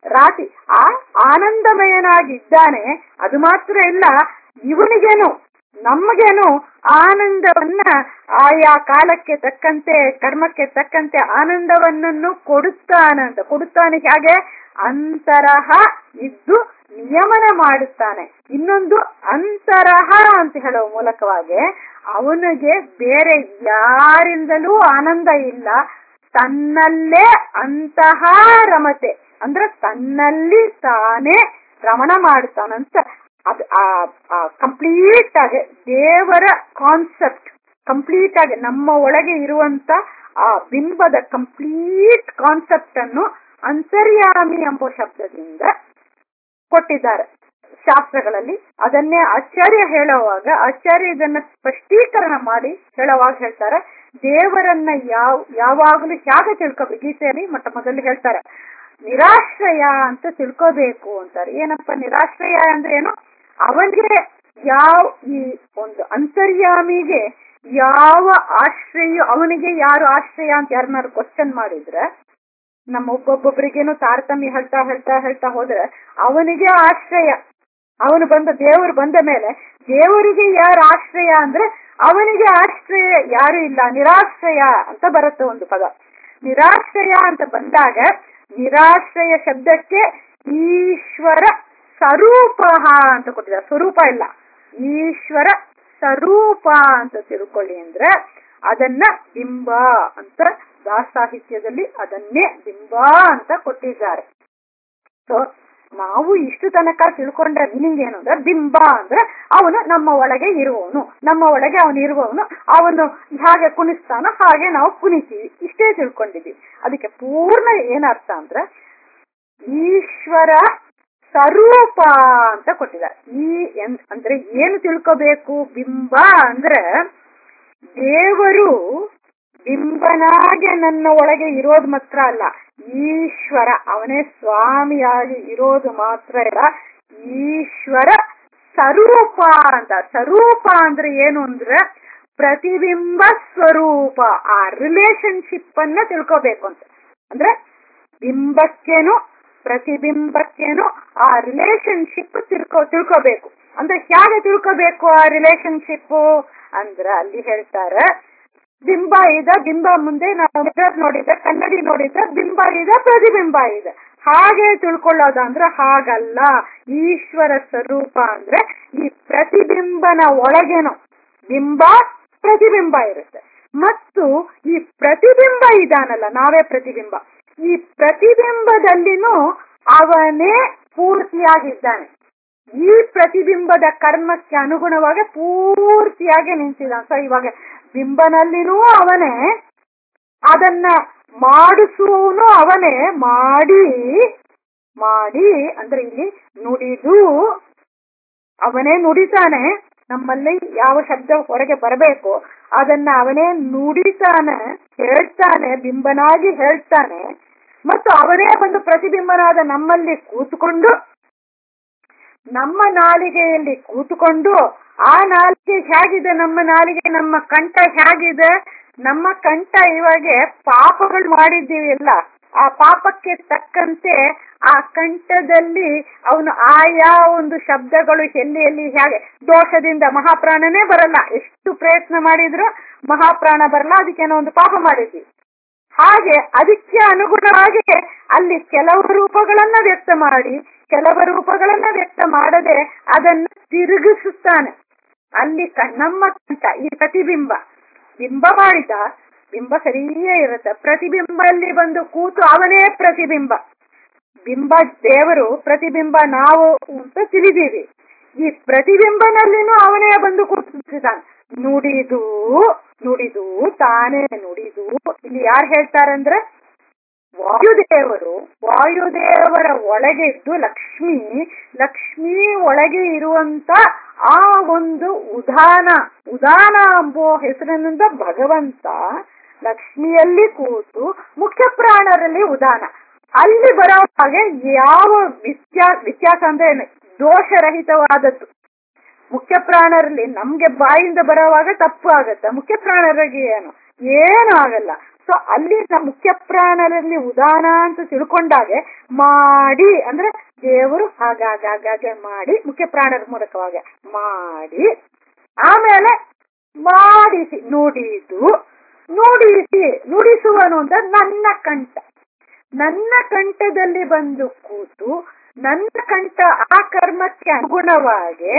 ರಾತಿ ಆ ಆನಂದಮಯನಾಗಿದ್ದಾನೆ ಅದು ಮಾತ್ರ ಇಲ್ಲ ಇವನಿಗೇನು ನಮಗೇನು ಆನಂದವನ್ನ ಆಯಾ ಕಾಲಕ್ಕೆ ತಕ್ಕಂತೆ ಕರ್ಮಕ್ಕೆ ತಕ್ಕಂತೆ ಆನಂದವನ್ನು ಕೊಡುತ್ತಾನಂತ ಕೊಡುತ್ತಾನೆ ಹೇಗೆ ಅಂತರಹ ಇದ್ದು ನಿಯಮನ ಮಾಡುತ್ತಾನೆ ಇನ್ನೊಂದು ಅಂತರಹ ಅಂತ ಹೇಳುವ ಮೂಲಕವಾಗಿ ಅವನಿಗೆ ಬೇರೆ ಯಾರಿಂದಲೂ ಆನಂದ ಇಲ್ಲ ತನ್ನಲ್ಲೇ ಅಂತಹ ರಮತೆ ಅಂದ್ರೆ ತನ್ನಲ್ಲಿ ತಾನೇ ರಮಣ ಮಾಡ್ತಾನಂತ ಅದು ಕಂಪ್ಲೀಟ್ ಆಗಿ ದೇವರ ಕಾನ್ಸೆಪ್ಟ್ ಕಂಪ್ಲೀಟ್ ಆಗಿ ನಮ್ಮ ಒಳಗೆ ಇರುವಂತ ಆ ಬಿಂಬದ ಕಂಪ್ಲೀಟ್ ಕಾನ್ಸೆಪ್ಟ್ ಅನ್ನು ಅಂತರ್ಯಾಮಿ ಎಂಬ ಶಬ್ದದಿಂದ ಕೊಟ್ಟಿದ್ದಾರೆ ಶಾಸ್ತ್ರಗಳಲ್ಲಿ ಅದನ್ನೇ ಆಚಾರ್ಯ ಹೇಳುವಾಗ ಆಚಾರ್ಯ ಇದನ್ನ ಸ್ಪಷ್ಟೀಕರಣ ಮಾಡಿ ಹೇಳುವಾಗ ಹೇಳ್ತಾರೆ ದೇವರನ್ನ ಯಾವ ಯಾವಾಗಲೂ ಹೇಗೆ ತಿಳ್ಕೋಬೇಕು ಗೀತೆಯಲ್ಲಿ ಮೊಟ್ಟ ಮೊದಲು ಹೇಳ್ತಾರೆ ನಿರಾಶ್ರಯ ಅಂತ ತಿಳ್ಕೋಬೇಕು ಅಂತಾರೆ ಏನಪ್ಪ ನಿರಾಶ್ರಯ ಅಂದ್ರೆ ಏನು ಅವನಿಗೆ ಯಾವ ಈ ಒಂದು ಅಂತರ್ಯಾಮಿಗೆ ಯಾವ ಆಶ್ರಯ ಅವನಿಗೆ ಯಾರು ಆಶ್ರಯ ಅಂತ ಯಾರನ್ನಾರು ಕ್ವಶನ್ ಮಾಡಿದ್ರೆ ನಮ್ಮ ಒಬ್ಬೊಬ್ಬೊಬ್ಬರಿಗೇನು ತಾರತಮ್ಯ ಹೇಳ್ತಾ ಹೇಳ್ತಾ ಹೇಳ್ತಾ ಹೋದ್ರೆ ಅವನಿಗೆ ಆಶ್ರಯ ಅವನು ಬಂದ ದೇವರು ಬಂದ ಮೇಲೆ ದೇವರಿಗೆ ಯಾರು ಆಶ್ರಯ ಅಂದ್ರೆ ಅವನಿಗೆ ಆಶ್ರಯ ಯಾರು ಇಲ್ಲ ನಿರಾಶ್ರಯ ಅಂತ ಬರುತ್ತೆ ಒಂದು ಪದ ನಿರಾಶ್ರಯ ಅಂತ ಬಂದಾಗ ನಿರಾಶ್ರಯ ಶಬ್ದಕ್ಕೆ ಈಶ್ವರ ಸ್ವರೂಪ ಅಂತ ಕೊಟ್ಟಿದ್ದಾರೆ ಸ್ವರೂಪ ಇಲ್ಲ ಈಶ್ವರ ಸ್ವರೂಪ ಅಂತ ತಿಳ್ಕೊಳ್ಳಿ ಅಂದ್ರೆ ಅದನ್ನ ಬಿಂಬ ಅಂತ ದಾಸಾಹಿತ್ಯದಲ್ಲಿ ಅದನ್ನೇ ಬಿಂಬ ಅಂತ ಕೊಟ್ಟಿದ್ದಾರೆ ಸೊ ನಾವು ಇಷ್ಟು ತನಕ ತಿಳ್ಕೊಂಡ ಮೀನಿಂಗ್ ಏನು ಅಂದ್ರೆ ಬಿಂಬ ಅಂದ್ರೆ ಅವನು ನಮ್ಮ ಒಳಗೆ ಇರುವವನು ನಮ್ಮ ಒಳಗೆ ಅವನು ಇರುವವನು ಅವನು ಹಾಗೆ ಕುಣಿಸ್ತಾನೋ ಹಾಗೆ ನಾವು ಕುಣಿತೀವಿ ಇಷ್ಟೇ ತಿಳ್ಕೊಂಡಿದ್ದೀವಿ ಅದಕ್ಕೆ ಪೂರ್ಣ ಏನರ್ಥ ಅಂದ್ರೆ ಈಶ್ವರ ಸ್ವರೂಪ ಅಂತ ಕೊಟ್ಟಿದ್ದಾರೆ ಈ ಅಂದ್ರೆ ಏನು ತಿಳ್ಕೋಬೇಕು ಬಿಂಬ ಅಂದ್ರೆ ದೇವರು ಬಿಂಬನಾಗೆ ನನ್ನ ಒಳಗೆ ಇರೋದು ಮಾತ್ರ ಅಲ್ಲ ಈಶ್ವರ ಅವನೇ ಸ್ವಾಮಿಯಾಗಿ ಇರೋದು ಮಾತ್ರ ಇಲ್ಲ ಈಶ್ವರ ಸ್ವರೂಪ ಅಂತ ಸ್ವರೂಪ ಅಂದ್ರೆ ಏನು ಅಂದ್ರೆ ಪ್ರತಿಬಿಂಬ ಸ್ವರೂಪ ಆ ರಿಲೇಶನ್ಶಿಪ್ ಅನ್ನ ತಿಳ್ಕೋಬೇಕು ಅಂತ ಅಂದ್ರೆ ಬಿಂಬಕ್ಕೇನು ಪ್ರತಿಬಿಂಬಕ್ಕೇನು ಆ ರಿಲೇಶನ್ಶಿಪ್ ತಿಳ್ಕೊ ತಿಳ್ಕೋಬೇಕು ಅಂದ್ರೆ ಹೇಗೆ ತಿಳ್ಕೋಬೇಕು ಆ ರಿಲೇಶನ್ಶಿಪ್ ಅಂದ್ರ ಅಲ್ಲಿ ಹೇಳ್ತಾರೆ ಬಿಂಬ ಇದೆ ಬಿಂಬ ಮುಂದೆ ನಾವು ಮಿರರ್ ನೋಡಿದ್ರೆ ಕನ್ನಡಿ ನೋಡಿದ್ರೆ ಬಿಂಬ ಇದೆ ಪ್ರತಿಬಿಂಬ ಇದೆ ಹಾಗೆ ತಿಳ್ಕೊಳ್ಳೋದು ಅಂದ್ರೆ ಹಾಗಲ್ಲ ಈಶ್ವರ ಸ್ವರೂಪ ಅಂದ್ರೆ ಈ ಪ್ರತಿಬಿಂಬನ ಒಳಗೇನು ಬಿಂಬ ಪ್ರತಿಬಿಂಬ ಇರುತ್ತೆ ಮತ್ತು ಈ ಪ್ರತಿಬಿಂಬ ಇದಾನಲ್ಲ ನಾವೇ ಪ್ರತಿಬಿಂಬ ಈ ಪ್ರತಿಬಿಂಬದಲ್ಲಿನೂ ಅವನೇ ಪೂರ್ತಿಯಾಗಿದ್ದಾನೆ ಈ ಪ್ರತಿಬಿಂಬದ ಕರ್ಮಕ್ಕೆ ಅನುಗುಣವಾಗಿ ಪೂರ್ತಿಯಾಗಿ ನಿಂತಿದ್ದಾನೆ ಸೊ ಇವಾಗ ಬಿಂಬನಲ್ಲಿನೂ ಅವನೇ ಅದನ್ನ ಮಾಡಿಸುವವನು ಅವನೇ ಮಾಡಿ ಮಾಡಿ ಅಂದ್ರೆ ಇಲ್ಲಿ ನುಡಿದು ಅವನೇ ನುಡಿತಾನೆ ನಮ್ಮಲ್ಲಿ ಯಾವ ಶಬ್ದ ಹೊರಗೆ ಬರಬೇಕು ಅದನ್ನ ಅವನೇ ನುಡಿತಾನೆ ಹೇಳ್ತಾನೆ ಬಿಂಬನಾಗಿ ಹೇಳ್ತಾನೆ ಮತ್ತು ಅವನೇ ಒಂದು ಪ್ರತಿಬಿಂಬನಾದ ನಮ್ಮಲ್ಲಿ ಕೂತುಕೊಂಡು ನಮ್ಮ ನಾಲಿಗೆಯಲ್ಲಿ ಕೂತುಕೊಂಡು ಆ ನಾಲಿಗೆ ಹೇಗಿದೆ ನಮ್ಮ ನಾಲಿಗೆ ನಮ್ಮ ಕಂಠ ಹೇಗಿದೆ ನಮ್ಮ ಕಂಠ ಇವಾಗ ಪಾಪಗಳು ಮಾಡಿದ್ದೀವಿ ಎಲ್ಲ ಆ ಪಾಪಕ್ಕೆ ತಕ್ಕಂತೆ ಆ ಕಂಠದಲ್ಲಿ ಅವನು ಆಯಾ ಒಂದು ಶಬ್ದಗಳು ಎಲ್ಲಿ ಎಲ್ಲಿ ಹೇಗೆ ದೋಷದಿಂದ ಮಹಾಪ್ರಾಣನೇ ಬರಲ್ಲ ಎಷ್ಟು ಪ್ರಯತ್ನ ಮಾಡಿದ್ರು ಮಹಾಪ್ರಾಣ ಬರಲ್ಲ ಅದಕ್ಕೇನೋ ಒಂದು ಪಾಪ ಮಾಡಿದ್ವಿ ಹಾಗೆ ಅದಕ್ಕೆ ಅನುಗುಣವಾಗಿ ಅಲ್ಲಿ ಕೆಲವು ರೂಪಗಳನ್ನ ವ್ಯಕ್ತ ಮಾಡಿ ಕೆಲವು ರೂಪಗಳನ್ನ ವ್ಯಕ್ತ ಮಾಡದೆ ಅದನ್ನು ತಿರುಗಿಸುತ್ತಾನೆ ಅಲ್ಲಿ ನಮ್ಮ ಕಂಠ ಈ ಪ್ರತಿಬಿಂಬ ಬಿಂಬ ಮಾಡಿದ ಬಿಂಬ ಸರಿಯೇ ಇರುತ್ತೆ ಪ್ರತಿಬಿಂಬ ಅಲ್ಲಿ ಬಂದು ಕೂತು ಅವನೇ ಪ್ರತಿಬಿಂಬ ಬಿಂಬ ದೇವರು ಪ್ರತಿಬಿಂಬ ನಾವು ಅಂತ ತಿಳಿದೀವಿ ಈ ಪ್ರತಿಬಿಂಬನಲ್ಲಿನೂ ಅವನೇ ಬಂದು ಕೂತಿದ್ದಾನೆ ನುಡಿದು ನುಡಿದು ತಾನೇ ನುಡಿದು ಇಲ್ಲಿ ಯಾರು ಹೇಳ್ತಾರಂದ್ರೆ ವಾಯುದೇವರು ವಾಯುದೇವರ ಒಳಗೆ ಇದ್ದು ಲಕ್ಷ್ಮಿ ಲಕ್ಷ್ಮಿ ಒಳಗೆ ಇರುವಂತ ಆ ಒಂದು ಉದಾನ ಉದಾನ ಎಂಬೋ ಹೆಸರಿನಿಂದ ಭಗವಂತ ಲಕ್ಷ್ಮಿಯಲ್ಲಿ ಕೂತು ಮುಖ್ಯ ಪ್ರಾಣರಲ್ಲಿ ಉದಾನ ಅಲ್ಲಿ ಬರೋ ಹಾಗೆ ಯಾವ ವ್ಯತ್ಯಾಸ ವ್ಯತ್ಯಾಸ ಅಂದ್ರೆ ದೋಷರಹಿತವಾದದ್ದು ಮುಖ್ಯ ಪ್ರಾಣರಲ್ಲಿ ನಮ್ಗೆ ಬಾಯಿಂದ ಬರೋವಾಗ ತಪ್ಪು ಆಗತ್ತೆ ಮುಖ್ಯ ಪ್ರಾಣರಿಗೆ ಏನು ಏನು ಆಗಲ್ಲ ಸೊ ಅಲ್ಲಿ ನಮ್ಮ ಮುಖ್ಯ ಪ್ರಾಣರಲ್ಲಿ ಉದಾನ ಅಂತ ತಿಳ್ಕೊಂಡಾಗೆ ಮಾಡಿ ಅಂದ್ರೆ ದೇವರು ಹಾಗಾಗಾಗೆ ಮಾಡಿ ಮುಖ್ಯ ಪ್ರಾಣರ ಮೂಲಕವಾಗಿ ಮಾಡಿ ಆಮೇಲೆ ಮಾಡಿಸಿ ನುಡಿದು ನುಡಿಸಿ ನುಡಿಸುವನು ಅಂತ ನನ್ನ ಕಂಠ ನನ್ನ ಕಂಠದಲ್ಲಿ ಬಂದು ಕೂತು ನನ್ನ ಕಂಠ ಆ ಕರ್ಮಕ್ಕೆ ಅನುಗುಣವಾಗಿ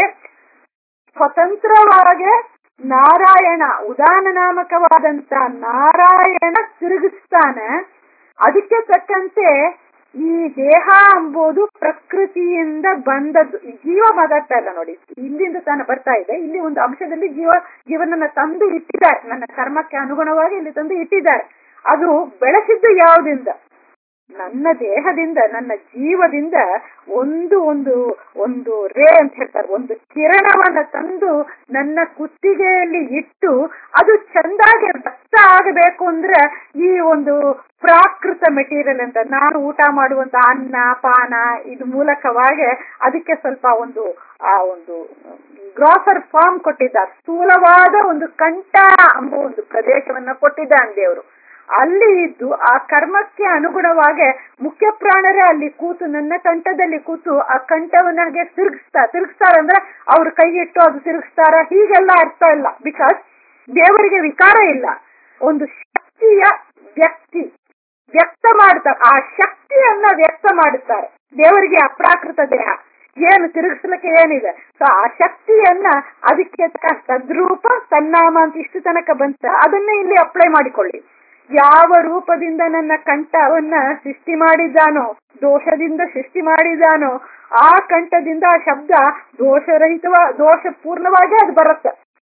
ಸ್ವತಂತ್ರವಾಗಿ ನಾರಾಯಣ ಉದಾನ ನಾಮಕವಾದಂತ ನಾರಾಯಣ ತಿರುಗಿಸ್ತಾನೆ ಅದಕ್ಕೆ ತಕ್ಕಂತೆ ಈ ದೇಹ ಎಂಬುದು ಪ್ರಕೃತಿಯಿಂದ ಬಂದದ್ದು ಈ ಜೀವ ಮಾತಾಡ್ತಾ ಇಲ್ಲ ನೋಡಿ ಇಲ್ಲಿಂದ ತಾನು ಬರ್ತಾ ಇದೆ ಇಲ್ಲಿ ಒಂದು ಅಂಶದಲ್ಲಿ ಜೀವ ಜೀವನನ್ನ ತಂದು ಇಟ್ಟಿದ್ದಾರೆ ನನ್ನ ಕರ್ಮಕ್ಕೆ ಅನುಗುಣವಾಗಿ ಇಲ್ಲಿ ತಂದು ಇಟ್ಟಿದ್ದಾರೆ ಅದು ಬೆಳೆಸಿದ್ದು ಯಾವುದಿಂದ ನನ್ನ ದೇಹದಿಂದ ನನ್ನ ಜೀವದಿಂದ ಒಂದು ಒಂದು ಒಂದು ರೇ ಅಂತ ಹೇಳ್ತಾರೆ ಒಂದು ಕಿರಣವನ್ನ ತಂದು ನನ್ನ ಕುತ್ತಿಗೆಯಲ್ಲಿ ಇಟ್ಟು ಅದು ಚಂದಾಗಿ ವ್ಯಕ್ತ ಆಗಬೇಕು ಅಂದ್ರೆ ಈ ಒಂದು ಪ್ರಾಕೃತ ಮೆಟೀರಿಯಲ್ ಅಂತ ನಾನು ಊಟ ಮಾಡುವಂತ ಅನ್ನ ಪಾನ ಇದು ಮೂಲಕವಾಗಿ ಅದಕ್ಕೆ ಸ್ವಲ್ಪ ಒಂದು ಆ ಒಂದು ಗ್ರಾಸರ್ ಫಾರ್ಮ್ ಕೊಟ್ಟಿದ್ದಾರೆ ಸ್ಥೂಲವಾದ ಒಂದು ಕಂಠ ಎಂಬ ಒಂದು ಪ್ರದೇಶವನ್ನ ಕೊಟ್ಟಿದ್ದಾನೆ ದೇವರು ಅಲ್ಲಿ ಇದ್ದು ಆ ಕರ್ಮಕ್ಕೆ ಅನುಗುಣವಾಗಿ ಮುಖ್ಯ ಪ್ರಾಣರೇ ಅಲ್ಲಿ ಕೂತು ನನ್ನ ಕಂಠದಲ್ಲಿ ಕೂತು ಆ ಕಂಠವನ್ನಾಗೆ ತಿರುಗಿಸ್ತಾ ತಿರುಗಿಸ್ತಾರಂದ್ರೆ ಅವ್ರ ಕೈ ಇಟ್ಟು ಅದು ತಿರುಗಿಸ್ತಾರ ಹೀಗೆಲ್ಲ ಅರ್ಥ ಇಲ್ಲ ಬಿಕಾಸ್ ದೇವರಿಗೆ ವಿಕಾರ ಇಲ್ಲ ಒಂದು ಶಕ್ತಿಯ ವ್ಯಕ್ತಿ ವ್ಯಕ್ತ ಮಾಡ್ತಾರೆ ಆ ಶಕ್ತಿಯನ್ನ ವ್ಯಕ್ತ ಮಾಡುತ್ತಾರೆ ದೇವರಿಗೆ ಅಪ್ರಾಕೃತ ದೇಹ ಏನು ತಿರುಗಿಸ್ಲಿಕ್ಕೆ ಏನಿದೆ ಸೊ ಆ ಶಕ್ತಿಯನ್ನ ಅದಕ್ಕೆ ತದ್ರೂಪ ತನ್ನಾಮ ಅಂತ ಇಷ್ಟು ತನಕ ಬಂತ ಅದನ್ನೇ ಇಲ್ಲಿ ಅಪ್ಲೈ ಮಾಡಿಕೊಳ್ಳಿ ಯಾವ ರೂಪದಿಂದ ನನ್ನ ಕಂಠವನ್ನ ಸೃಷ್ಟಿ ಮಾಡಿದ್ದಾನೋ ದೋಷದಿಂದ ಸೃಷ್ಟಿ ಮಾಡಿದ್ದಾನೋ ಆ ಕಂಠದಿಂದ ಆ ಶಬ್ದ ದೋಷರಹಿತವ ದೋಷ ಪೂರ್ಣವಾಗಿ ಅದು ಬರುತ್ತೆ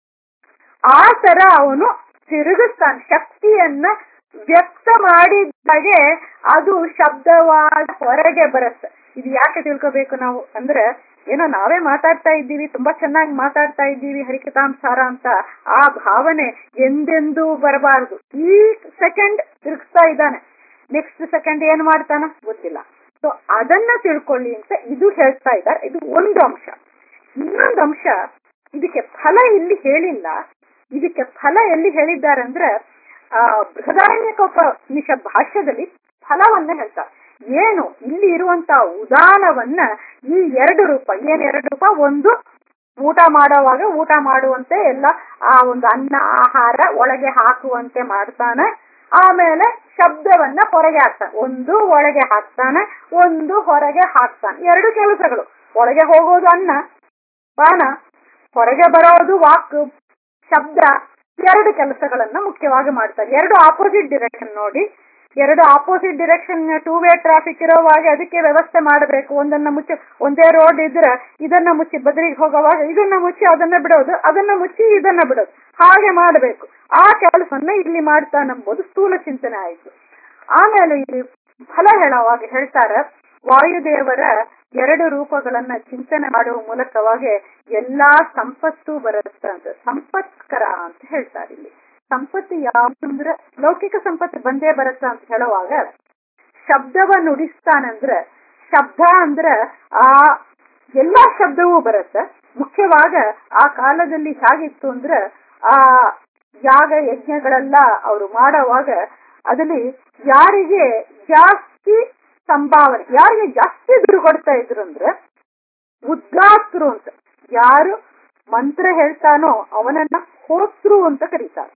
ಆ ತರ ಅವನು ತಿರುಗಿಸ್ತಾನೆ ಶಕ್ತಿಯನ್ನ ವ್ಯಕ್ತ ಮಾಡಿದ್ದಾಗೆ ಅದು ಶಬ್ದವಾದ ಹೊರಗೆ ಬರುತ್ತೆ ಇದು ಯಾಕೆ ತಿಳ್ಕೋಬೇಕು ನಾವು ಅಂದ್ರೆ ಏನೋ ನಾವೇ ಮಾತಾಡ್ತಾ ಇದ್ದೀವಿ ತುಂಬಾ ಚೆನ್ನಾಗಿ ಮಾತಾಡ್ತಾ ಇದ್ದೀವಿ ಹರಿಕತಾಂಸಾರ ಅಂತ ಆ ಭಾವನೆ ಎಂದೆಂದೂ ಬರಬಾರದು ಈ ಸೆಕೆಂಡ್ ತಿರುಗಿಸ್ತಾ ಇದ್ದಾನೆ ನೆಕ್ಸ್ಟ್ ಸೆಕೆಂಡ್ ಏನ್ ಮಾಡ್ತಾನ ಗೊತ್ತಿಲ್ಲ ಸೊ ಅದನ್ನ ತಿಳ್ಕೊಳ್ಳಿ ಅಂತ ಇದು ಹೇಳ್ತಾ ಇದ್ದಾರೆ ಇದು ಒಂದು ಅಂಶ ಇನ್ನೊಂದು ಅಂಶ ಇದಕ್ಕೆ ಫಲ ಇಲ್ಲಿ ಹೇಳಿಲ್ಲ ಇದಕ್ಕೆ ಫಲ ಎಲ್ಲಿ ಹೇಳಿದ್ದಾರೆ ಅಂದ್ರೆ ಆ ಬೃಹದಾರಣ್ಯಕೋಪನಿಷ ಭಾಷ್ಯದಲ್ಲಿ ಫಲವನ್ನ ಹೇಳ್ತಾರೆ ಏನು ಇಲ್ಲಿ ಇರುವಂತ ಉದಾನವನ್ನ ಈ ಎರಡು ರೂಪ ಏನ್ ಎರಡು ರೂಪ ಒಂದು ಊಟ ಮಾಡುವಾಗ ಊಟ ಮಾಡುವಂತೆ ಎಲ್ಲ ಆ ಒಂದು ಅನ್ನ ಆಹಾರ ಒಳಗೆ ಹಾಕುವಂತೆ ಮಾಡ್ತಾನೆ ಆಮೇಲೆ ಶಬ್ದವನ್ನ ಹೊರಗೆ ಹಾಕ್ತಾನೆ ಒಂದು ಒಳಗೆ ಹಾಕ್ತಾನೆ ಒಂದು ಹೊರಗೆ ಹಾಕ್ತಾನೆ ಎರಡು ಕೆಲಸಗಳು ಒಳಗೆ ಹೋಗೋದು ಅನ್ನ ಪಾನ ಹೊರಗೆ ಬರೋದು ವಾಕ್ ಶಬ್ದ ಎರಡು ಕೆಲಸಗಳನ್ನ ಮುಖ್ಯವಾಗಿ ಮಾಡ್ತಾರೆ ಎರಡು ಆಪೋಸಿಟ್ ಡಿರೆಕ್ಷನ್ ನೋಡಿ ಎರಡು opposite direction two way traffic ಇರೋವಾಗ ಅದಕ್ಕೆ ವ್ಯವಸ್ಥೆ ಮಾಡಬೇಕು ಒಂದನ್ನ ಮುಚ್ಚಿ ಒಂದೇ ರೋಡ್ ಇದ್ರೆ ಇದನ್ನ ಮುಚ್ಚಿ ಬದಲಿಗೆ ಹೋಗುವಾಗ ಇದನ್ನ ಮುಚ್ಚಿ ಅದನ್ನ ಬಿಡೋದು ಅದನ್ನ ಮುಚ್ಚಿ ಇದನ್ನ ಬಿಡೋದು ಹಾಗೆ ಮಾಡಬೇಕು ಆ ಕೆಲಸವನ್ನ ಇಲ್ಲಿ ಮಾಡ್ತಾನೆಂಬುದು ಸ್ಥೂಲ ಚಿಂತನೆ ಆಯಿತು ಆಮೇಲೆ ಇಲ್ಲಿ ಫಲ ಹೇಳುವಾಗ ಹೇಳ್ತಾರೆ ವಾಯುದೇವರ ಎರಡು ರೂಪಗಳನ್ನ ಚಿಂತನೆ ಮಾಡುವ ಮೂಲಕವಾಗಿ ಎಲ್ಲಾ ಸಂಪತ್ತು ಬರುತ್ತೆ ಅಂತ ಸಂಪತ್ಕರ ಅಂತ ಹೇಳ್ತಾರೆ ಇಲ್ಲಿ ಸಂಪತ್ತು ಯಾವ್ದಂದ್ರೆ ಲೌಕಿಕ ಸಂಪತ್ತು ಬಂದೇ ಬರುತ್ತೆ ಅಂತ ಹೇಳುವಾಗ ಶಬ್ದವ ನುಡಿಸ್ತಾನಂದ್ರೆ ಶಬ್ದ ಅಂದ್ರೆ ಆ ಎಲ್ಲಾ ಶಬ್ದವೂ ಬರುತ್ತೆ ಮುಖ್ಯವಾಗ ಆ ಕಾಲದಲ್ಲಿ ಹೇಗಿತ್ತು ಅಂದ್ರೆ ಆ ಯಾಗ ಯಜ್ಞಗಳೆಲ್ಲ ಅವರು ಮಾಡುವಾಗ ಅದಲ್ಲಿ ಯಾರಿಗೆ ಜಾಸ್ತಿ ಸಂಭಾವನೆ ಯಾರಿಗೆ ಜಾಸ್ತಿ ದುಡ್ಡು ಕೊಡ್ತಾ ಇದ್ರು ಅಂದ್ರೆ ಉದ್ಗಾತ್ರು ಅಂತ ಯಾರು ಮಂತ್ರ ಹೇಳ್ತಾನೋ ಅವನನ್ನ ಹೋತ್ರು ಅಂತ ಕರೀತಾರೆ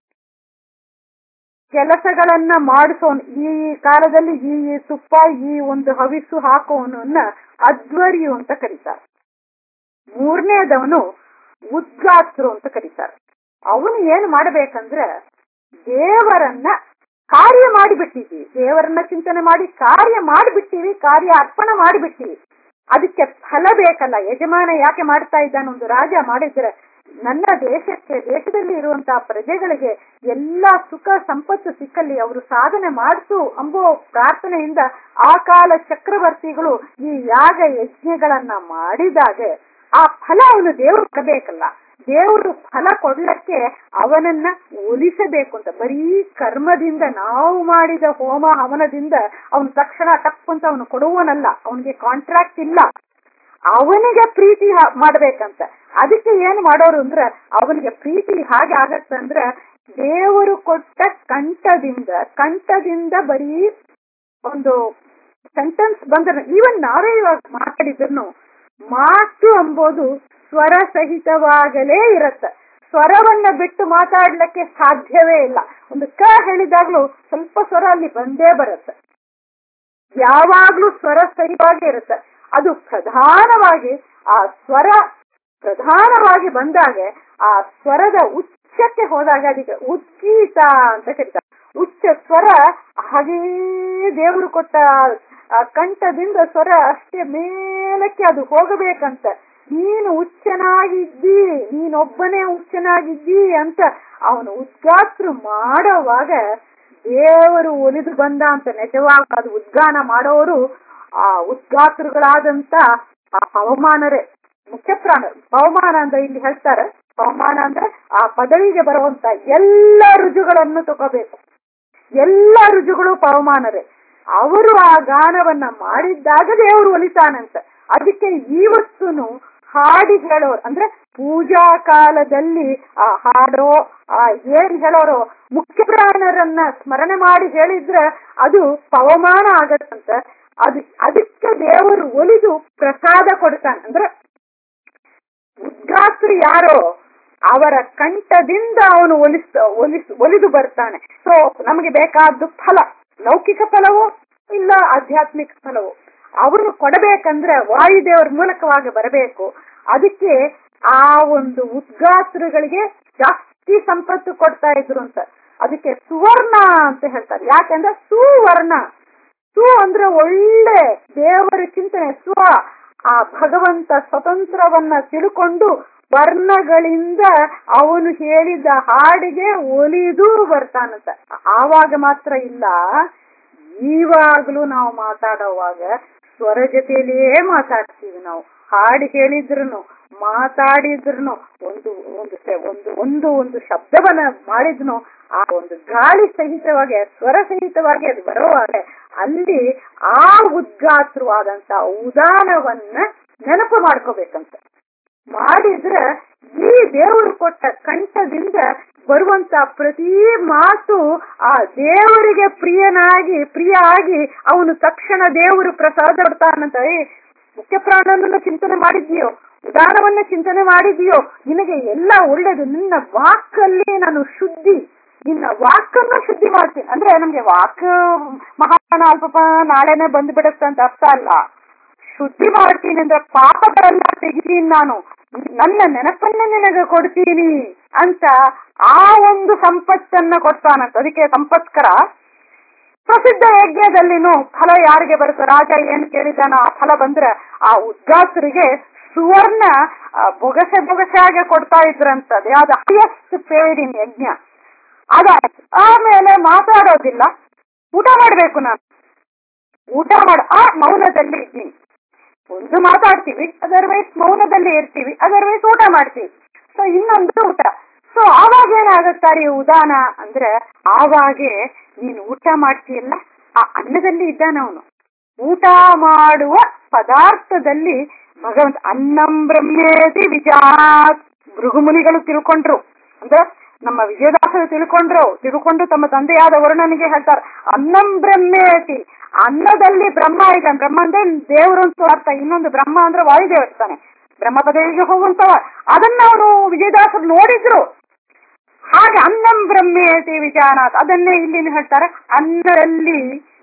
ಕೆಲಸಗಳನ್ನ ಮಾಡಿಸೋನು ಈ ಕಾಲದಲ್ಲಿ ಈ ತುಪ್ಪ ಈ ಒಂದು ಹವಿಸು ಹಾಕೋನನ್ನ ಅಧ್ವರ್ಯು ಅಂತ ಕರೀತಾರೆ ಮೂರನೇದವನು ಉದ್ಗಾತ್ರು ಅಂತ ಕರೀತಾರೆ ಅವನು ಏನ್ ಮಾಡ್ಬೇಕಂದ್ರೆ ದೇವರನ್ನ ಕಾರ್ಯ ಮಾಡಿಬಿಟ್ಟಿದ್ದೀವಿ ದೇವರನ್ನ ಚಿಂತನೆ ಮಾಡಿ ಕಾರ್ಯ ಮಾಡಿಬಿಟ್ಟಿವಿ ಕಾರ್ಯ ಅರ್ಪಣೆ ಮಾಡಿಬಿಟ್ಟಿವಿ ಅದಕ್ಕೆ ಫಲ ಬೇಕಲ್ಲ ಯಜಮಾನ ಯಾಕೆ ಮಾಡ್ತಾ ಇದ್ದಾನೆ ಒಂದು ರಾಜ ಮಾಡಿದ್ರೆ ನನ್ನ ದೇಶಕ್ಕೆ ದೇಶದಲ್ಲಿ ಇರುವಂತಹ ಪ್ರಜೆಗಳಿಗೆ ಎಲ್ಲಾ ಸುಖ ಸಂಪತ್ತು ಸಿಕ್ಕಲ್ಲಿ ಅವರು ಸಾಧನೆ ಮಾಡಿಸು ಎಂಬೋ ಪ್ರಾರ್ಥನೆಯಿಂದ ಆ ಕಾಲ ಚಕ್ರವರ್ತಿಗಳು ಈ ಯಾಗ ಯಜ್ಞಗಳನ್ನ ಮಾಡಿದಾಗ ಆ ಫಲ ಅವನು ದೇವರು ಕೊಡಬೇಕಲ್ಲ ದೇವರು ಫಲ ಕೊಡ್ಲಕ್ಕೆ ಅವನನ್ನ ಒಲಿಸಬೇಕು ಅಂತ ಬರೀ ಕರ್ಮದಿಂದ ನಾವು ಮಾಡಿದ ಹೋಮ ಹವನದಿಂದ ಅವನು ತಕ್ಷಣ ಟಪ್ ಅಂತ ಅವನು ಕೊಡುವನಲ್ಲ ಅವನಿಗೆ ಕಾಂಟ್ರಾಕ್ಟ್ ಇಲ್ಲ ಅವನಿಗೆ ಪ್ರೀತಿ ಮಾಡ್ಬೇಕಂತ ಅದಕ್ಕೆ ಏನ್ ಮಾಡೋರು ಅಂದ್ರೆ ಅವನಿಗೆ ಪ್ರೀತಿ ಹಾಗೆ ಆಗತ್ತಂದ್ರೆ ದೇವರು ಕೊಟ್ಟ ಕಂಠದಿಂದ ಕಂಠದಿಂದ ಬರೀ ಒಂದು ಸೆಂಟೆನ್ಸ್ ಬಂದ್ರೆ ಈವನ್ ನಾವೇ ಇವಾಗ ಮಾತಾಡಿದ್ರು ಮಾತು ಎಂಬುದು ಸ್ವರ ಸಹಿತವಾಗಲೇ ಇರತ್ತೆ ಸ್ವರವನ್ನ ಬಿಟ್ಟು ಮಾತಾಡ್ಲಿಕ್ಕೆ ಸಾಧ್ಯವೇ ಇಲ್ಲ ಒಂದು ಕ ಹೇಳಿದಾಗ್ಲೂ ಸ್ವಲ್ಪ ಸ್ವರ ಅಲ್ಲಿ ಬಂದೇ ಬರುತ್ತೆ ಯಾವಾಗ್ಲೂ ಸ್ವರ ಸಹಿತವಾಗಿ ಇರುತ್ತೆ ಅದು ಪ್ರಧಾನವಾಗಿ ಆ ಸ್ವರ ಪ್ರಧಾನವಾಗಿ ಬಂದಾಗ ಆ ಸ್ವರದ ಉಚ್ಚಕ್ಕೆ ಹೋದಾಗ ಅದಕ್ಕೆ ಉಜ್ಜೀತ ಅಂತ ಕರೀತಾರೆ ಉಚ್ಚ ಸ್ವರ ಹಾಗೇ ದೇವರು ಕೊಟ್ಟ ಆ ಕಂಠದಿಂದ ಸ್ವರ ಅಷ್ಟೇ ಮೇಲಕ್ಕೆ ಅದು ಹೋಗಬೇಕಂತ ನೀನು ಹುಚ್ಚನಾಗಿದ್ದಿ ನೀನೊಬ್ಬನೇ ಹುಚ್ಚನಾಗಿದ್ದಿ ಅಂತ ಅವನು ಉದ್ಗಾತ್ರು ಮಾಡೋವಾಗ ದೇವರು ಒಲಿದು ಬಂದ ಅಂತ ನಿಜವಾಗ ಅದು ಉದ್ಗಾನ ಮಾಡೋರು ಆ ಉದ್ಗಾತೃಗಳಾದಂತ ಆ ಪವಮಾನರೇ ಮುಖ್ಯ ಪ್ರಾಣ ಪವಮಾನ ಅಂತ ಇಲ್ಲಿ ಹೇಳ್ತಾರೆ ಪವಮಾನ ಅಂದ್ರೆ ಆ ಪದವಿಗೆ ಬರುವಂತ ಎಲ್ಲ ರುಜುಗಳನ್ನು ತಗೋಬೇಕು ಎಲ್ಲ ರುಜುಗಳು ಪವಮಾನರೇ ಅವರು ಆ ಗಾನವನ್ನ ಮಾಡಿದ್ದಾಗ ದೇವರು ಒಲಿತಾನಂತ ಅದಕ್ಕೆ ಇವತ್ತುನು ಹಾಡಿ ಹೇಳೋರು ಅಂದ್ರೆ ಪೂಜಾ ಕಾಲದಲ್ಲಿ ಆ ಹಾಡೋ ಆ ಏನ್ ಹೇಳೋರು ಮುಖ್ಯ ಪ್ರಾಣರನ್ನ ಸ್ಮರಣೆ ಮಾಡಿ ಹೇಳಿದ್ರೆ ಅದು ಪವಮಾನ ಆಗತ್ತಂತ ಅದು ಅದಕ್ಕೆ ದೇವರು ಒಲಿದು ಪ್ರಸಾದ ಕೊಡ್ತಾನೆ ಅಂದ್ರೆ ಉದ್ಗಾತ್ರು ಯಾರೋ ಅವರ ಕಂಠದಿಂದ ಅವನು ಒಲಿಸ್ ಒಲಿಸ್ ಒಲಿದು ಬರ್ತಾನೆ ಸೊ ನಮಗೆ ಬೇಕಾದ್ದು ಫಲ ಲೌಕಿಕ ಫಲವೋ ಇಲ್ಲ ಆಧ್ಯಾತ್ಮಿಕ ಫಲವೋ ಅವನು ಕೊಡಬೇಕಂದ್ರೆ ವಾಯುದೇವರ ಮೂಲಕವಾಗಿ ಬರಬೇಕು ಅದಕ್ಕೆ ಆ ಒಂದು ಉದ್ಗಾತ್ರಗಳಿಗೆ ಜಾಸ್ತಿ ಸಂಪತ್ತು ಕೊಡ್ತಾ ಇದ್ರು ಅಂತ ಅದಕ್ಕೆ ಸುವರ್ಣ ಅಂತ ಹೇಳ್ತಾರೆ ಯಾಕಂದ್ರೆ ಸುವರ್ಣ ಸು ಅಂದ್ರೆ ಒಳ್ಳೆ ದೇವರ ಚಿಂತನೆ ಸ್ವ ಆ ಭಗವಂತ ಸ್ವತಂತ್ರವನ್ನ ತಿಳ್ಕೊಂಡು ವರ್ಣಗಳಿಂದ ಅವನು ಹೇಳಿದ ಹಾಡಿಗೆ ಒಲಿದು ಬರ್ತಾನಂತ ಆವಾಗ ಮಾತ್ರ ಇಲ್ಲ ಈವಾಗ್ಲೂ ನಾವು ಮಾತಾಡುವಾಗ ಸ್ವರ ಜೊತೆಯಲ್ಲಿಯೇ ಮಾತಾಡ್ತೀವಿ ನಾವು ಹಾಡು ಹೇಳಿದ್ರು ಮಾತಾಡಿದ್ರು ಒಂದು ಒಂದು ಒಂದು ಒಂದು ಒಂದು ಶಬ್ದವನ್ನ ಮಾಡಿದ್ನು ಆ ಒಂದು ಗಾಳಿ ಸಹಿತವಾಗಿ ಸ್ವರ ಸಹಿತವಾಗಿ ಅದು ಬರುವಾಗ ಅಲ್ಲಿ ಆ ಉದ್ಗಾತ್ರವಾದಂತ ಉದಾನವನ್ನ ನೆನಪು ಮಾಡ್ಕೋಬೇಕಂತ ಮಾಡಿದ್ರೆ ಈ ದೇವರು ಕೊಟ್ಟ ಕಂಠದಿಂದ ಬರುವಂತ ಪ್ರತಿ ಮಾತು ಆ ದೇವರಿಗೆ ಪ್ರಿಯನಾಗಿ ಪ್ರಿಯ ಆಗಿ ಅವನು ತಕ್ಷಣ ದೇವರು ಪ್ರಸಾದ ಕೊಡ್ತಾನಂತ ಏ ಮುಖ್ಯ ಪ್ರಾಣನನ್ನ ಚಿಂತನೆ ಮಾಡಿದ್ಯೋ ಉದಾನವನ್ನ ಚಿಂತನೆ ಮಾಡಿದ್ಯೋ ನಿನಗೆ ಎಲ್ಲ ಒಳ್ಳೇದು ನಿನ್ನ ವಾಕಲ್ಲಿ ನಾನು ಶುದ್ಧಿ ನಿನ್ನ ವಾಕನ್ನ ಶುದ್ಧಿ ಮಾಡ್ತೀನಿ ಅಂದ್ರೆ ನಮ್ಗೆ ವಾಕ್ ಮಹಾನ ಅಲ್ಪಪ ನಾಳೆನೆ ಬಂದ್ಬಿಡುತ್ತೆ ಅಂತ ಅರ್ಥ ಅಲ್ಲ ಶುದ್ಧಿ ಮಾಡ್ತೀನಿ ಅಂದ್ರೆ ಪಾಪಗಳೆಲ್ಲ ತೆಗಿತೀನಿ ನಾನು ನನ್ನ ನೆನಪನ್ನ ನಿನಗೆ ಕೊಡ್ತೀನಿ ಅಂತ ಆ ಒಂದು ಸಂಪತ್ತನ್ನ ಕೊಡ್ತಾನಂತ ಅದಕ್ಕೆ ಸಂಪತ್ಕರ ಪ್ರಸಿದ್ಧ ಯಜ್ಞದಲ್ಲಿನೂ ಫಲ ಯಾರಿಗೆ ಬರುತ್ತೆ ರಾಜ ಏನ್ ಕೇಳಿದಾನ ಆ ಫಲ ಬಂದ್ರೆ ಆ ಉದ್ಗಾಸರಿಗೆ ಸುವರ್ಣ ಬೊಗಸೆ ಬೊಗಸೆಯಾಗೆ ಕೊಡ್ತಾ ಇದ್ರಂತದ್ದು ಯಾವ್ದು ಹೈಯೆಸ್ಟ್ ಪೇಡ್ ಇನ್ ಯಜ್ಞ ಅದಾಯ್ತು ಆಮೇಲೆ ಮಾತಾಡೋದಿಲ್ಲ ಊಟ ಮಾಡ್ಬೇಕು ನಾನು ಊಟ ಮಾಡ ಆ ಮೌನದಲ್ಲಿ ಇದ್ದೀನಿ ಒಂದು ಮಾತಾಡ್ತೀವಿ ಅದರ್ವೈಸ್ ಮೌನದಲ್ಲಿ ಇರ್ತೀವಿ ಅದರ್ವೈಸ್ ಊಟ ಮಾಡ್ತೀವಿ ಸೊ ಇನ್ನೊಂದು ಊಟ ಸೊ ಆವಾಗ ಏನಾಗುತ್ತಾರೆ ಉದಾನ ಅಂದ್ರೆ ಆವಾಗೆ ನೀನು ಊಟ ಮಾಡ್ತೀಯಲ್ಲ ಆ ಅನ್ನದಲ್ಲಿ ಇದ್ದಾನ ಅವನು ಊಟ ಮಾಡುವ ಪದಾರ್ಥದಲ್ಲಿ ಭಗವಂತ ಅನ್ನಂ ಬ್ರಹ್ಮೇತಿ ವಿಜಾತ್ ಭೃಗುಮುನಿಗಳು ತಿಳ್ಕೊಂಡ್ರು ಅಂದ್ರೆ ನಮ್ಮ ವಿಜಯದಾಸರು ತಿಳ್ಕೊಂಡ್ರು ತಿಳ್ಕೊಂಡು ತಮ್ಮ ತಂದೆಯಾದ ವರ್ಣನಿಗೆ ಹೇಳ್ತಾರೆ ಅನ್ನಂ ಬ್ರಹ್ಮೇತಿ ಅನ್ನದಲ್ಲಿ ಬ್ರಹ್ಮ ಇದ್ದಾನೆ ಬ್ರಹ್ಮ ಅಂದ್ರೆ ದೇವರು ಅಂತ ಅರ್ಥ ಇನ್ನೊಂದು ಬ್ರಹ್ಮ ಅಂದ್ರೆ ವಾಯುದೇವ ಇರ್ತಾನೆ ಬ್ರಹ್ಮ ಪದವಿಗೆ ಹೋಗುವಂತವ ಅದನ್ನ ಅವರು ವಿಜಯದಾಸರು ನೋಡಿದ್ರು ಹಾಗೆ ಅನ್ನಂ ಬ್ರಹ್ಮೇತಿ ವಿಜಾನಾಥ್ ಅದನ್ನೇ ಇಲ್ಲಿ ಹೇಳ್ತಾರೆ ಅನ್ನದಲ್ಲಿ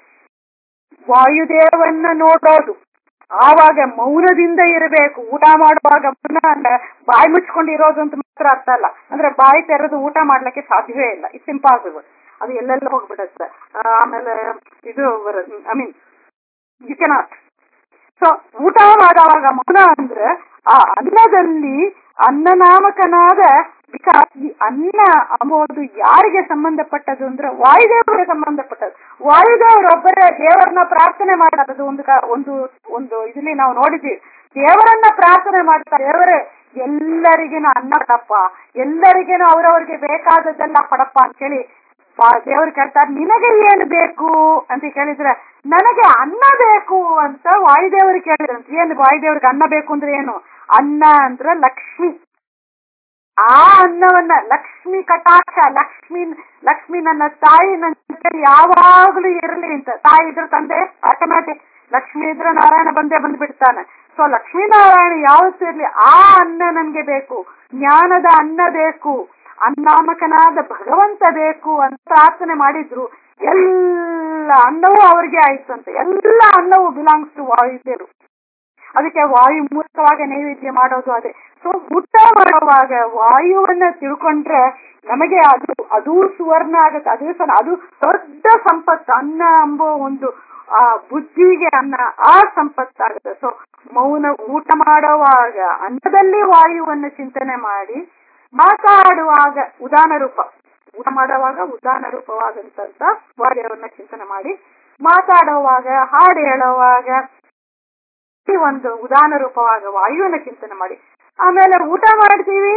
ವಾಯುದೇವನ್ನ ನೋಡೋದು ಆವಾಗ ಮೌನದಿಂದ ಇರಬೇಕು ಊಟ ಮಾಡುವಾಗ ಮೌನ ಅಂದ್ರೆ ಬಾಯಿ ಮುಚ್ಕೊಂಡಿರೋದು ಅಂತ ಮಾತ್ರ ಅರ್ಥ ಅಲ್ಲ ಅಂದ್ರೆ ಬಾಯಿ ತೆರೆದು ಊಟ ಮಾಡ್ಲಿಕ್ಕೆ ಸಾಧ್ಯವೇ ಇಲ್ಲ ಇಟ್ಸ್ ಇಂಪಾಸಿಬಲ್ ಅದು ಎಲ್ಲೆಲ್ಲ ಹೋಗ್ಬಿಡುತ್ತೆ ಆಮೇಲೆ ಇದು I mean you cannot so ಊಟ ಮಾಡುವಾಗ ಮೌನ ಅಂದ್ರೆ ಆ ಅನ್ನದಲ್ಲಿ ಅನ್ನನಾಮಕನಾದ ಬಿಕಾಸ್ ಈ ಅನ್ನ ಅಂಬುದು ಯಾರಿಗೆ ಸಂಬಂಧಪಟ್ಟದು ಅಂದ್ರೆ ವಾಯುದೇವರಿಗೆ ಸಂಬಂಧಪಟ್ಟದ್ದು ವಾಯುದೇವರೊಬ್ಬರೇ ದೇವರನ್ನ ಪ್ರಾರ್ಥನೆ ಮಾಡೋದು ಒಂದು ಒಂದು ಒಂದು ಇದರಲ್ಲಿ ನಾವು ನೋಡಿದ್ವಿ ದೇವರನ್ನ ಪ್ರಾರ್ಥನೆ ಮಾಡ್ತಾರೆ ದೇವರೇ ಎಲ್ಲರಿಗೇನು ಅನ್ನ ಕೊಡಪ್ಪ ಎಲ್ಲರಿಗೇನು ಅವ್ರವ್ರಿಗೆ ಬೇಕಾದದ್ದೆಲ್ಲ ಕೊಡಪ್ಪ ಅಂತ ಹೇಳಿ ದೇವ್ರು ಕೇಳ್ತಾರೆ ನಿನಗೆ ಏನು ಬೇಕು ಅಂತ ಕೇಳಿದ್ರೆ ನನಗೆ ಅನ್ನ ಬೇಕು ಅಂತ ವಾಯುದೇವರು ಕೇಳಿದ್ರಂತ ಏನು ವಾಯುದೇವ್ರಿಗೆ ಅನ್ನ ಬೇಕು ಅಂದ್ರೆ ಏನು ಅನ್ನ ಅಂದ್ರೆ ಲಕ್ಷ್ಮಿ ಆ ಅನ್ನವನ್ನ ಲಕ್ಷ್ಮಿ ಕಟಾಕ್ಷ ಲಕ್ಷ್ಮಿ ಲಕ್ಷ್ಮಿ ನನ್ನ ತಾಯಿ ನನ್ನ ಕೈ ಯಾವಾಗಲೂ ಇರಲಿ ಅಂತ ತಾಯಿ ಇದ್ರ ತಂದೆ ಆಟೋಮ್ಯಾಟಿಕ್ ಲಕ್ಷ್ಮಿ ಇದ್ರೆ ನಾರಾಯಣ ಬಂದೇ ಬಂದ್ಬಿಡ್ತಾನೆ ಸೊ ಲಕ್ಷ್ಮೀನಾರಾಯಣ ಯಾವತ್ತೂ ಇರ್ಲಿ ಆ ಅನ್ನ ನನ್ಗೆ ಬೇಕು ಜ್ಞಾನದ ಅನ್ನ ಬೇಕು ಅನ್ನಾಮಕನಾದ ಭಗವಂತ ಬೇಕು ಅಂತ ಪ್ರಾರ್ಥನೆ ಮಾಡಿದ್ರು ಎಲ್ಲ ಅನ್ನವೂ ಅವ್ರಿಗೆ ಆಯ್ತು ಅಂತ ಎಲ್ಲ ಅನ್ನವೂ ಬಿಲಾಂಗ್ಸ್ ಟು ವಾಯುದೇವರು ಅದಕ್ಕೆ ವಾಯು ಮೂಲಕವಾಗಿ ನೈವೇದ್ಯ ಮಾಡೋದು ಅದೇ ಸೊ ಊಟ ಮಾಡುವಾಗ ವಾಯುವನ್ನ ತಿಳ್ಕೊಂಡ್ರೆ ನಮಗೆ ಅದು ಅದು ಸುವರ್ಣ ಆಗತ್ತೆ ಅದೇ ಸಹ ಅದು ದೊಡ್ಡ ಸಂಪತ್ತು ಅನ್ನ ಎಂಬೋ ಒಂದು ಆ ಬುದ್ಧಿಗೆ ಅನ್ನ ಆ ಸಂಪತ್ತಾಗುತ್ತೆ ಸೊ ಮೌನ ಊಟ ಮಾಡುವಾಗ ಅನ್ನದಲ್ಲಿ ವಾಯುವನ್ನು ಚಿಂತನೆ ಮಾಡಿ ಮಾತಾಡುವಾಗ ಉದಾನ ರೂಪ ಊಟ ಮಾಡುವಾಗ ಉದಾನ ರೂಪವಾದಂತ ವಾಯುವನ್ನ ಚಿಂತನೆ ಮಾಡಿ ಮಾತಾಡುವಾಗ ಹಾಡು ಹೇಳುವಾಗ ಈ ಒಂದು ಉದಾನ ರೂಪವಾಗ ವಾಯುವನ್ನ ಚಿಂತನೆ ಮಾಡಿ ಆಮೇಲೆ ಊಟ ಮಾಡ್ತೀವಿ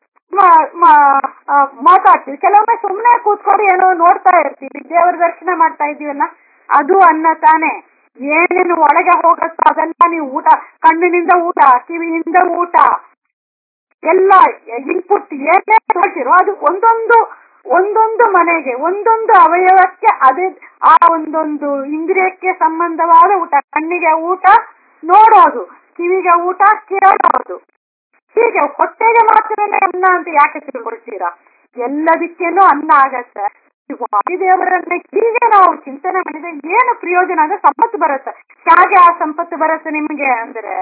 ಮಾತಾಡ್ತೀವಿ ಕೆಲವೊಮ್ಮೆ ಸುಮ್ಮನೆ ಕೂತ್ಕೊಂಡು ಏನೋ ನೋಡ್ತಾ ಇರ್ತೀವಿ ದೇವರ ದರ್ಶನ ಮಾಡ್ತಾ ಇದೀವಲ್ಲ ಅದು ಅನ್ನ ತಾನೆ ಏನೇನು ಒಳಗೆ ಹೋಗತ್ತೋ ಅದೆಲ್ಲ ನೀವು ಊಟ ಕಣ್ಣಿನಿಂದ ಊಟ ಕಿವಿಯಿಂದ ಊಟ ಎಲ್ಲ ಇನ್ಪುಟ್ ಏನೇ ಹೇಳ್ತಿರೋ ಅದು ಒಂದೊಂದು ಒಂದೊಂದು ಮನೆಗೆ ಒಂದೊಂದು ಅವಯವಕ್ಕೆ ಅದೇ ಆ ಒಂದೊಂದು ಇಂದ್ರಿಯಕ್ಕೆ ಸಂಬಂಧವಾದ ಊಟ ಕಣ್ಣಿಗೆ ಊಟ ನೋಡೋದು ಕಿವಿಗೆ ಊಟ ಕೇಳೋದು ಹೀಗೆ ಹೊಟ್ಟೆಗೆ ಮಾತ್ರನೇ ಅನ್ನ ಅಂತ ಯಾಕೆ ತಿಳ್ಕೊಳ್ತೀರಾ ಎಲ್ಲದಕ್ಕೇನು ಅನ್ನ ಆಗತ್ತೆ ವಾಯುದೇವರನ್ನ ಹೀಗೆ ನಾವು ಚಿಂತನೆ ಮಾಡಿದ್ರೆ ಏನು ಪ್ರಯೋಜನ ಅಂದ್ರೆ ಸಂಪತ್ತು ಬರುತ್ತೆ ಹೇಗೆ ಆ ಸಂಪತ್ತು ಬರುತ್ತೆ ನಿಮ್ಗೆ ಅಂದ್ರೆ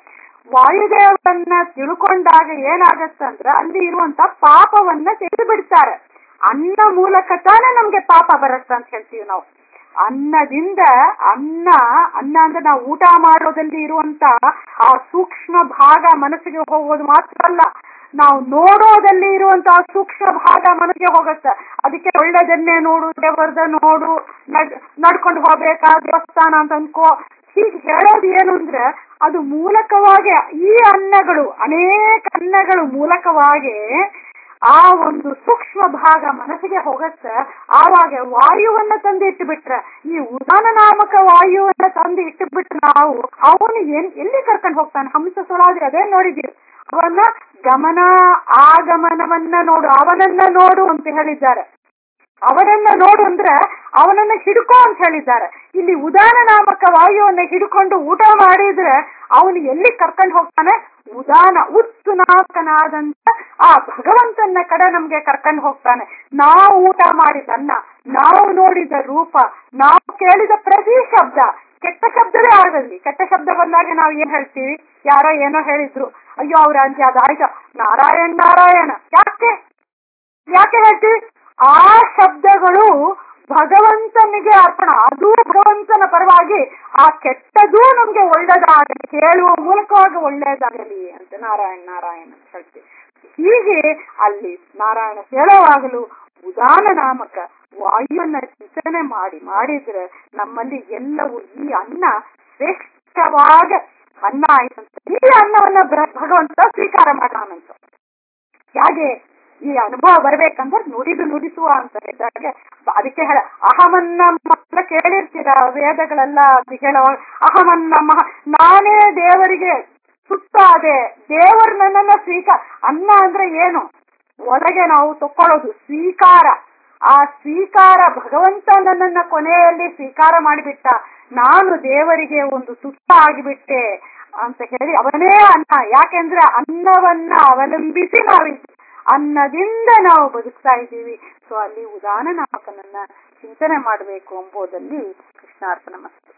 ವಾಯುದೇವರನ್ನ ತಿಳ್ಕೊಂಡಾಗ ಏನಾಗತ್ತೆ ಅಂದ್ರೆ ಅಲ್ಲಿ ಇರುವಂತ ಪಾಪವನ್ನ ತೆಗೆದು ಬಿಡ್ತಾರೆ ಅನ್ನ ಮೂಲಕ ತಾನೇ ನಮ್ಗೆ ಪಾಪ ಬರುತ್ತೆ ಅಂತ ಹೇಳ್ತೀವಿ ನಾವು ಅನ್ನದಿಂದ ಅನ್ನ ಅನ್ನ ಅಂದ್ರೆ ನಾವು ಊಟ ಮಾಡೋದಲ್ಲಿ ಇರುವಂತ ಆ ಸೂಕ್ಷ್ಮ ಭಾಗ ಮನಸ್ಸಿಗೆ ಹೋಗೋದು ಮಾತ್ರ ಅಲ್ಲ ನಾವು ನೋಡೋದಲ್ಲಿ ಇರುವಂತಹ ಸೂಕ್ಷ್ಮ ಭಾಗ ಮನಸ್ಸಿಗೆ ಹೋಗುತ್ತೆ ಅದಕ್ಕೆ ಒಳ್ಳೆದನ್ನೇ ನೋಡು ದೇವರದ ನೋಡು ನಡ್ ನಡ್ಕೊಂಡು ಹೋಗ್ಬೇಕಾ ದೇವಸ್ಥಾನ ಅಂತ ಅನ್ಕೋ ಹೀಗೆ ಹೇಳೋದು ಏನು ಅಂದ್ರೆ ಅದು ಮೂಲಕವಾಗಿ ಈ ಅನ್ನಗಳು ಅನೇಕ ಅನ್ನಗಳು ಮೂಲಕವಾಗಿ ಆ ಒಂದು ಸೂಕ್ಷ್ಮ ಭಾಗ ಮನಸ್ಸಿಗೆ ಹೋಗತ್ತೆ ಆವಾಗ ವಾಯುವನ್ನ ತಂದು ಇಟ್ಟು ಬಿಟ್ರೆ ಈ ಉದಾನ ನಾಮಕ ವಾಯುವನ್ನ ತಂದು ಇಟ್ಟು ಬಿಟ್ರೆ ನಾವು ಅವನು ಏನ್ ಎಲ್ಲಿ ಕರ್ಕೊಂಡು ಹೋಗ್ತಾನೆ ಹಂಸ ಸುಳಾದ್ರೆ ಅದೇ ನೋಡಿದೀವಿ ಅವನ ಗಮನ ಆಗಮನವನ್ನ ನೋಡು ಅವನನ್ನ ನೋಡು ಅಂತ ಹೇಳಿದ್ದಾರೆ ಅವನನ್ನ ನೋಡು ಅಂದ್ರೆ ಅವನನ್ನ ಹಿಡ್ಕೋ ಅಂತ ಹೇಳಿದ್ದಾರೆ ಇಲ್ಲಿ ಉದಾನ ನಾಮಕ ವಾಯುವನ್ನ ಹಿಡ್ಕೊಂಡು ಊಟ ಮಾಡಿದ್ರೆ ಅವನು ಎಲ್ಲಿ ಕರ್ಕೊಂಡು ಹೋಗ್ತಾನೆ ಉದಾನ ಉತ್ತುನಾಕನಾದಂತ ಆ ಭಗವಂತನ ಕಡೆ ನಮ್ಗೆ ಕರ್ಕೊಂಡು ಹೋಗ್ತಾನೆ ನಾವು ಊಟ ಮಾಡಿದನ್ನ ನಾವು ನೋಡಿದ ರೂಪ ನಾವು ಕೇಳಿದ ಪ್ರತಿ ಶಬ್ದ ಕೆಟ್ಟ ಶಬ್ದವೇ ಆಗಲಿ ಕೆಟ್ಟ ಶಬ್ದ ಬಂದಾಗ ನಾವು ಏನ್ ಹೇಳ್ತೀವಿ ಯಾರೋ ಏನೋ ಹೇಳಿದ್ರು ಅಯ್ಯೋ ಅವ್ರ ಅಂತೆ ಅದಾಯ್ತು ನಾರಾಯಣ ನಾರಾಯಣ ಯಾಕೆ ಯಾಕೆ ಹೇಳ್ತೀವಿ ಆ ಶಬ್ದಗಳು ಭಗವಂತನಿಗೆ ಅರ್ಪಣ ಅದು ಭಗವಂತನ ಪರವಾಗಿ ಆ ಕೆಟ್ಟದೂ ನಮ್ಗೆ ಒಳ್ಳೇದಾಗಲಿ ಕೇಳುವ ಮೂಲಕವಾಗಿ ಒಳ್ಳೇದಾಗಲಿ ಅಂತ ನಾರಾಯಣ ನಾರಾಯಣ ಅಂತ ಹೇಳ್ತೀವಿ ಹೀಗೆ ಅಲ್ಲಿ ನಾರಾಯಣ ಹೇಳುವಾಗಲೂ ಉದಾನ ನಾಮಕ ವಾಯುವನ್ನ ಚಿಂತನೆ ಮಾಡಿ ಮಾಡಿದ್ರೆ ನಮ್ಮಲ್ಲಿ ಎಲ್ಲವೂ ಈ ಅನ್ನ ಶ್ರೇಷ್ಠವಾದ ಅನ್ನ ಆಯ್ತಂತ ಈ ಅನ್ನವನ್ನ ಭಗವಂತ ಸ್ವೀಕಾರ ಮಾಡೋಣಂತ ಹೇಗೆ ಈ ಅನುಭವ ಬರ್ಬೇಕಂದ್ರೆ ನುಡಿದು ನುಡಿಸುವ ಅಂತ ಹೇಳಿದಾಗ ಅದಕ್ಕೆ ಹೇಳ ಅಹಮನ್ನ ಮಾತ್ರ ಕೇಳಿರ್ತೀರ ವೇದಗಳೆಲ್ಲ ಹೇಳುವ ಅಹಮನ್ನ ಮಹ ನಾನೇ ದೇವರಿಗೆ ಸುತ್ತಾದೆ ದೇವರು ನನ್ನನ್ನ ಸ್ವೀಕಾರ ಅನ್ನ ಅಂದ್ರೆ ಏನು ಒಳಗೆ ನಾವು ತಕೊಳ್ಳೋದು ಸ್ವೀಕಾರ ಆ ಸ್ವೀಕಾರ ಭಗವಂತ ನನ್ನನ್ನ ಕೊನೆಯಲ್ಲಿ ಸ್ವೀಕಾರ ಮಾಡಿಬಿಟ್ಟ ನಾನು ದೇವರಿಗೆ ಒಂದು ತುತ್ತ ಆಗಿಬಿಟ್ಟೆ ಅಂತ ಹೇಳಿ ಅವನೇ ಅನ್ನ ಯಾಕೆಂದ್ರೆ ಅನ್ನವನ್ನ ಅವಲಂಬಿಸಿ ನಾವಿದ್ದು ಅನ್ನದಿಂದ ನಾವು ಬದುಕ್ತಾ ಇದ್ದೀವಿ ಸೊ ಅಲ್ಲಿ ಉದಾನ ನಾಮಕನನ್ನ ಚಿಂತನೆ ಮಾಡಬೇಕು ಎಂಬುದರಲ್ಲಿ ಕೃಷ್ಣಾರ್ಪಣ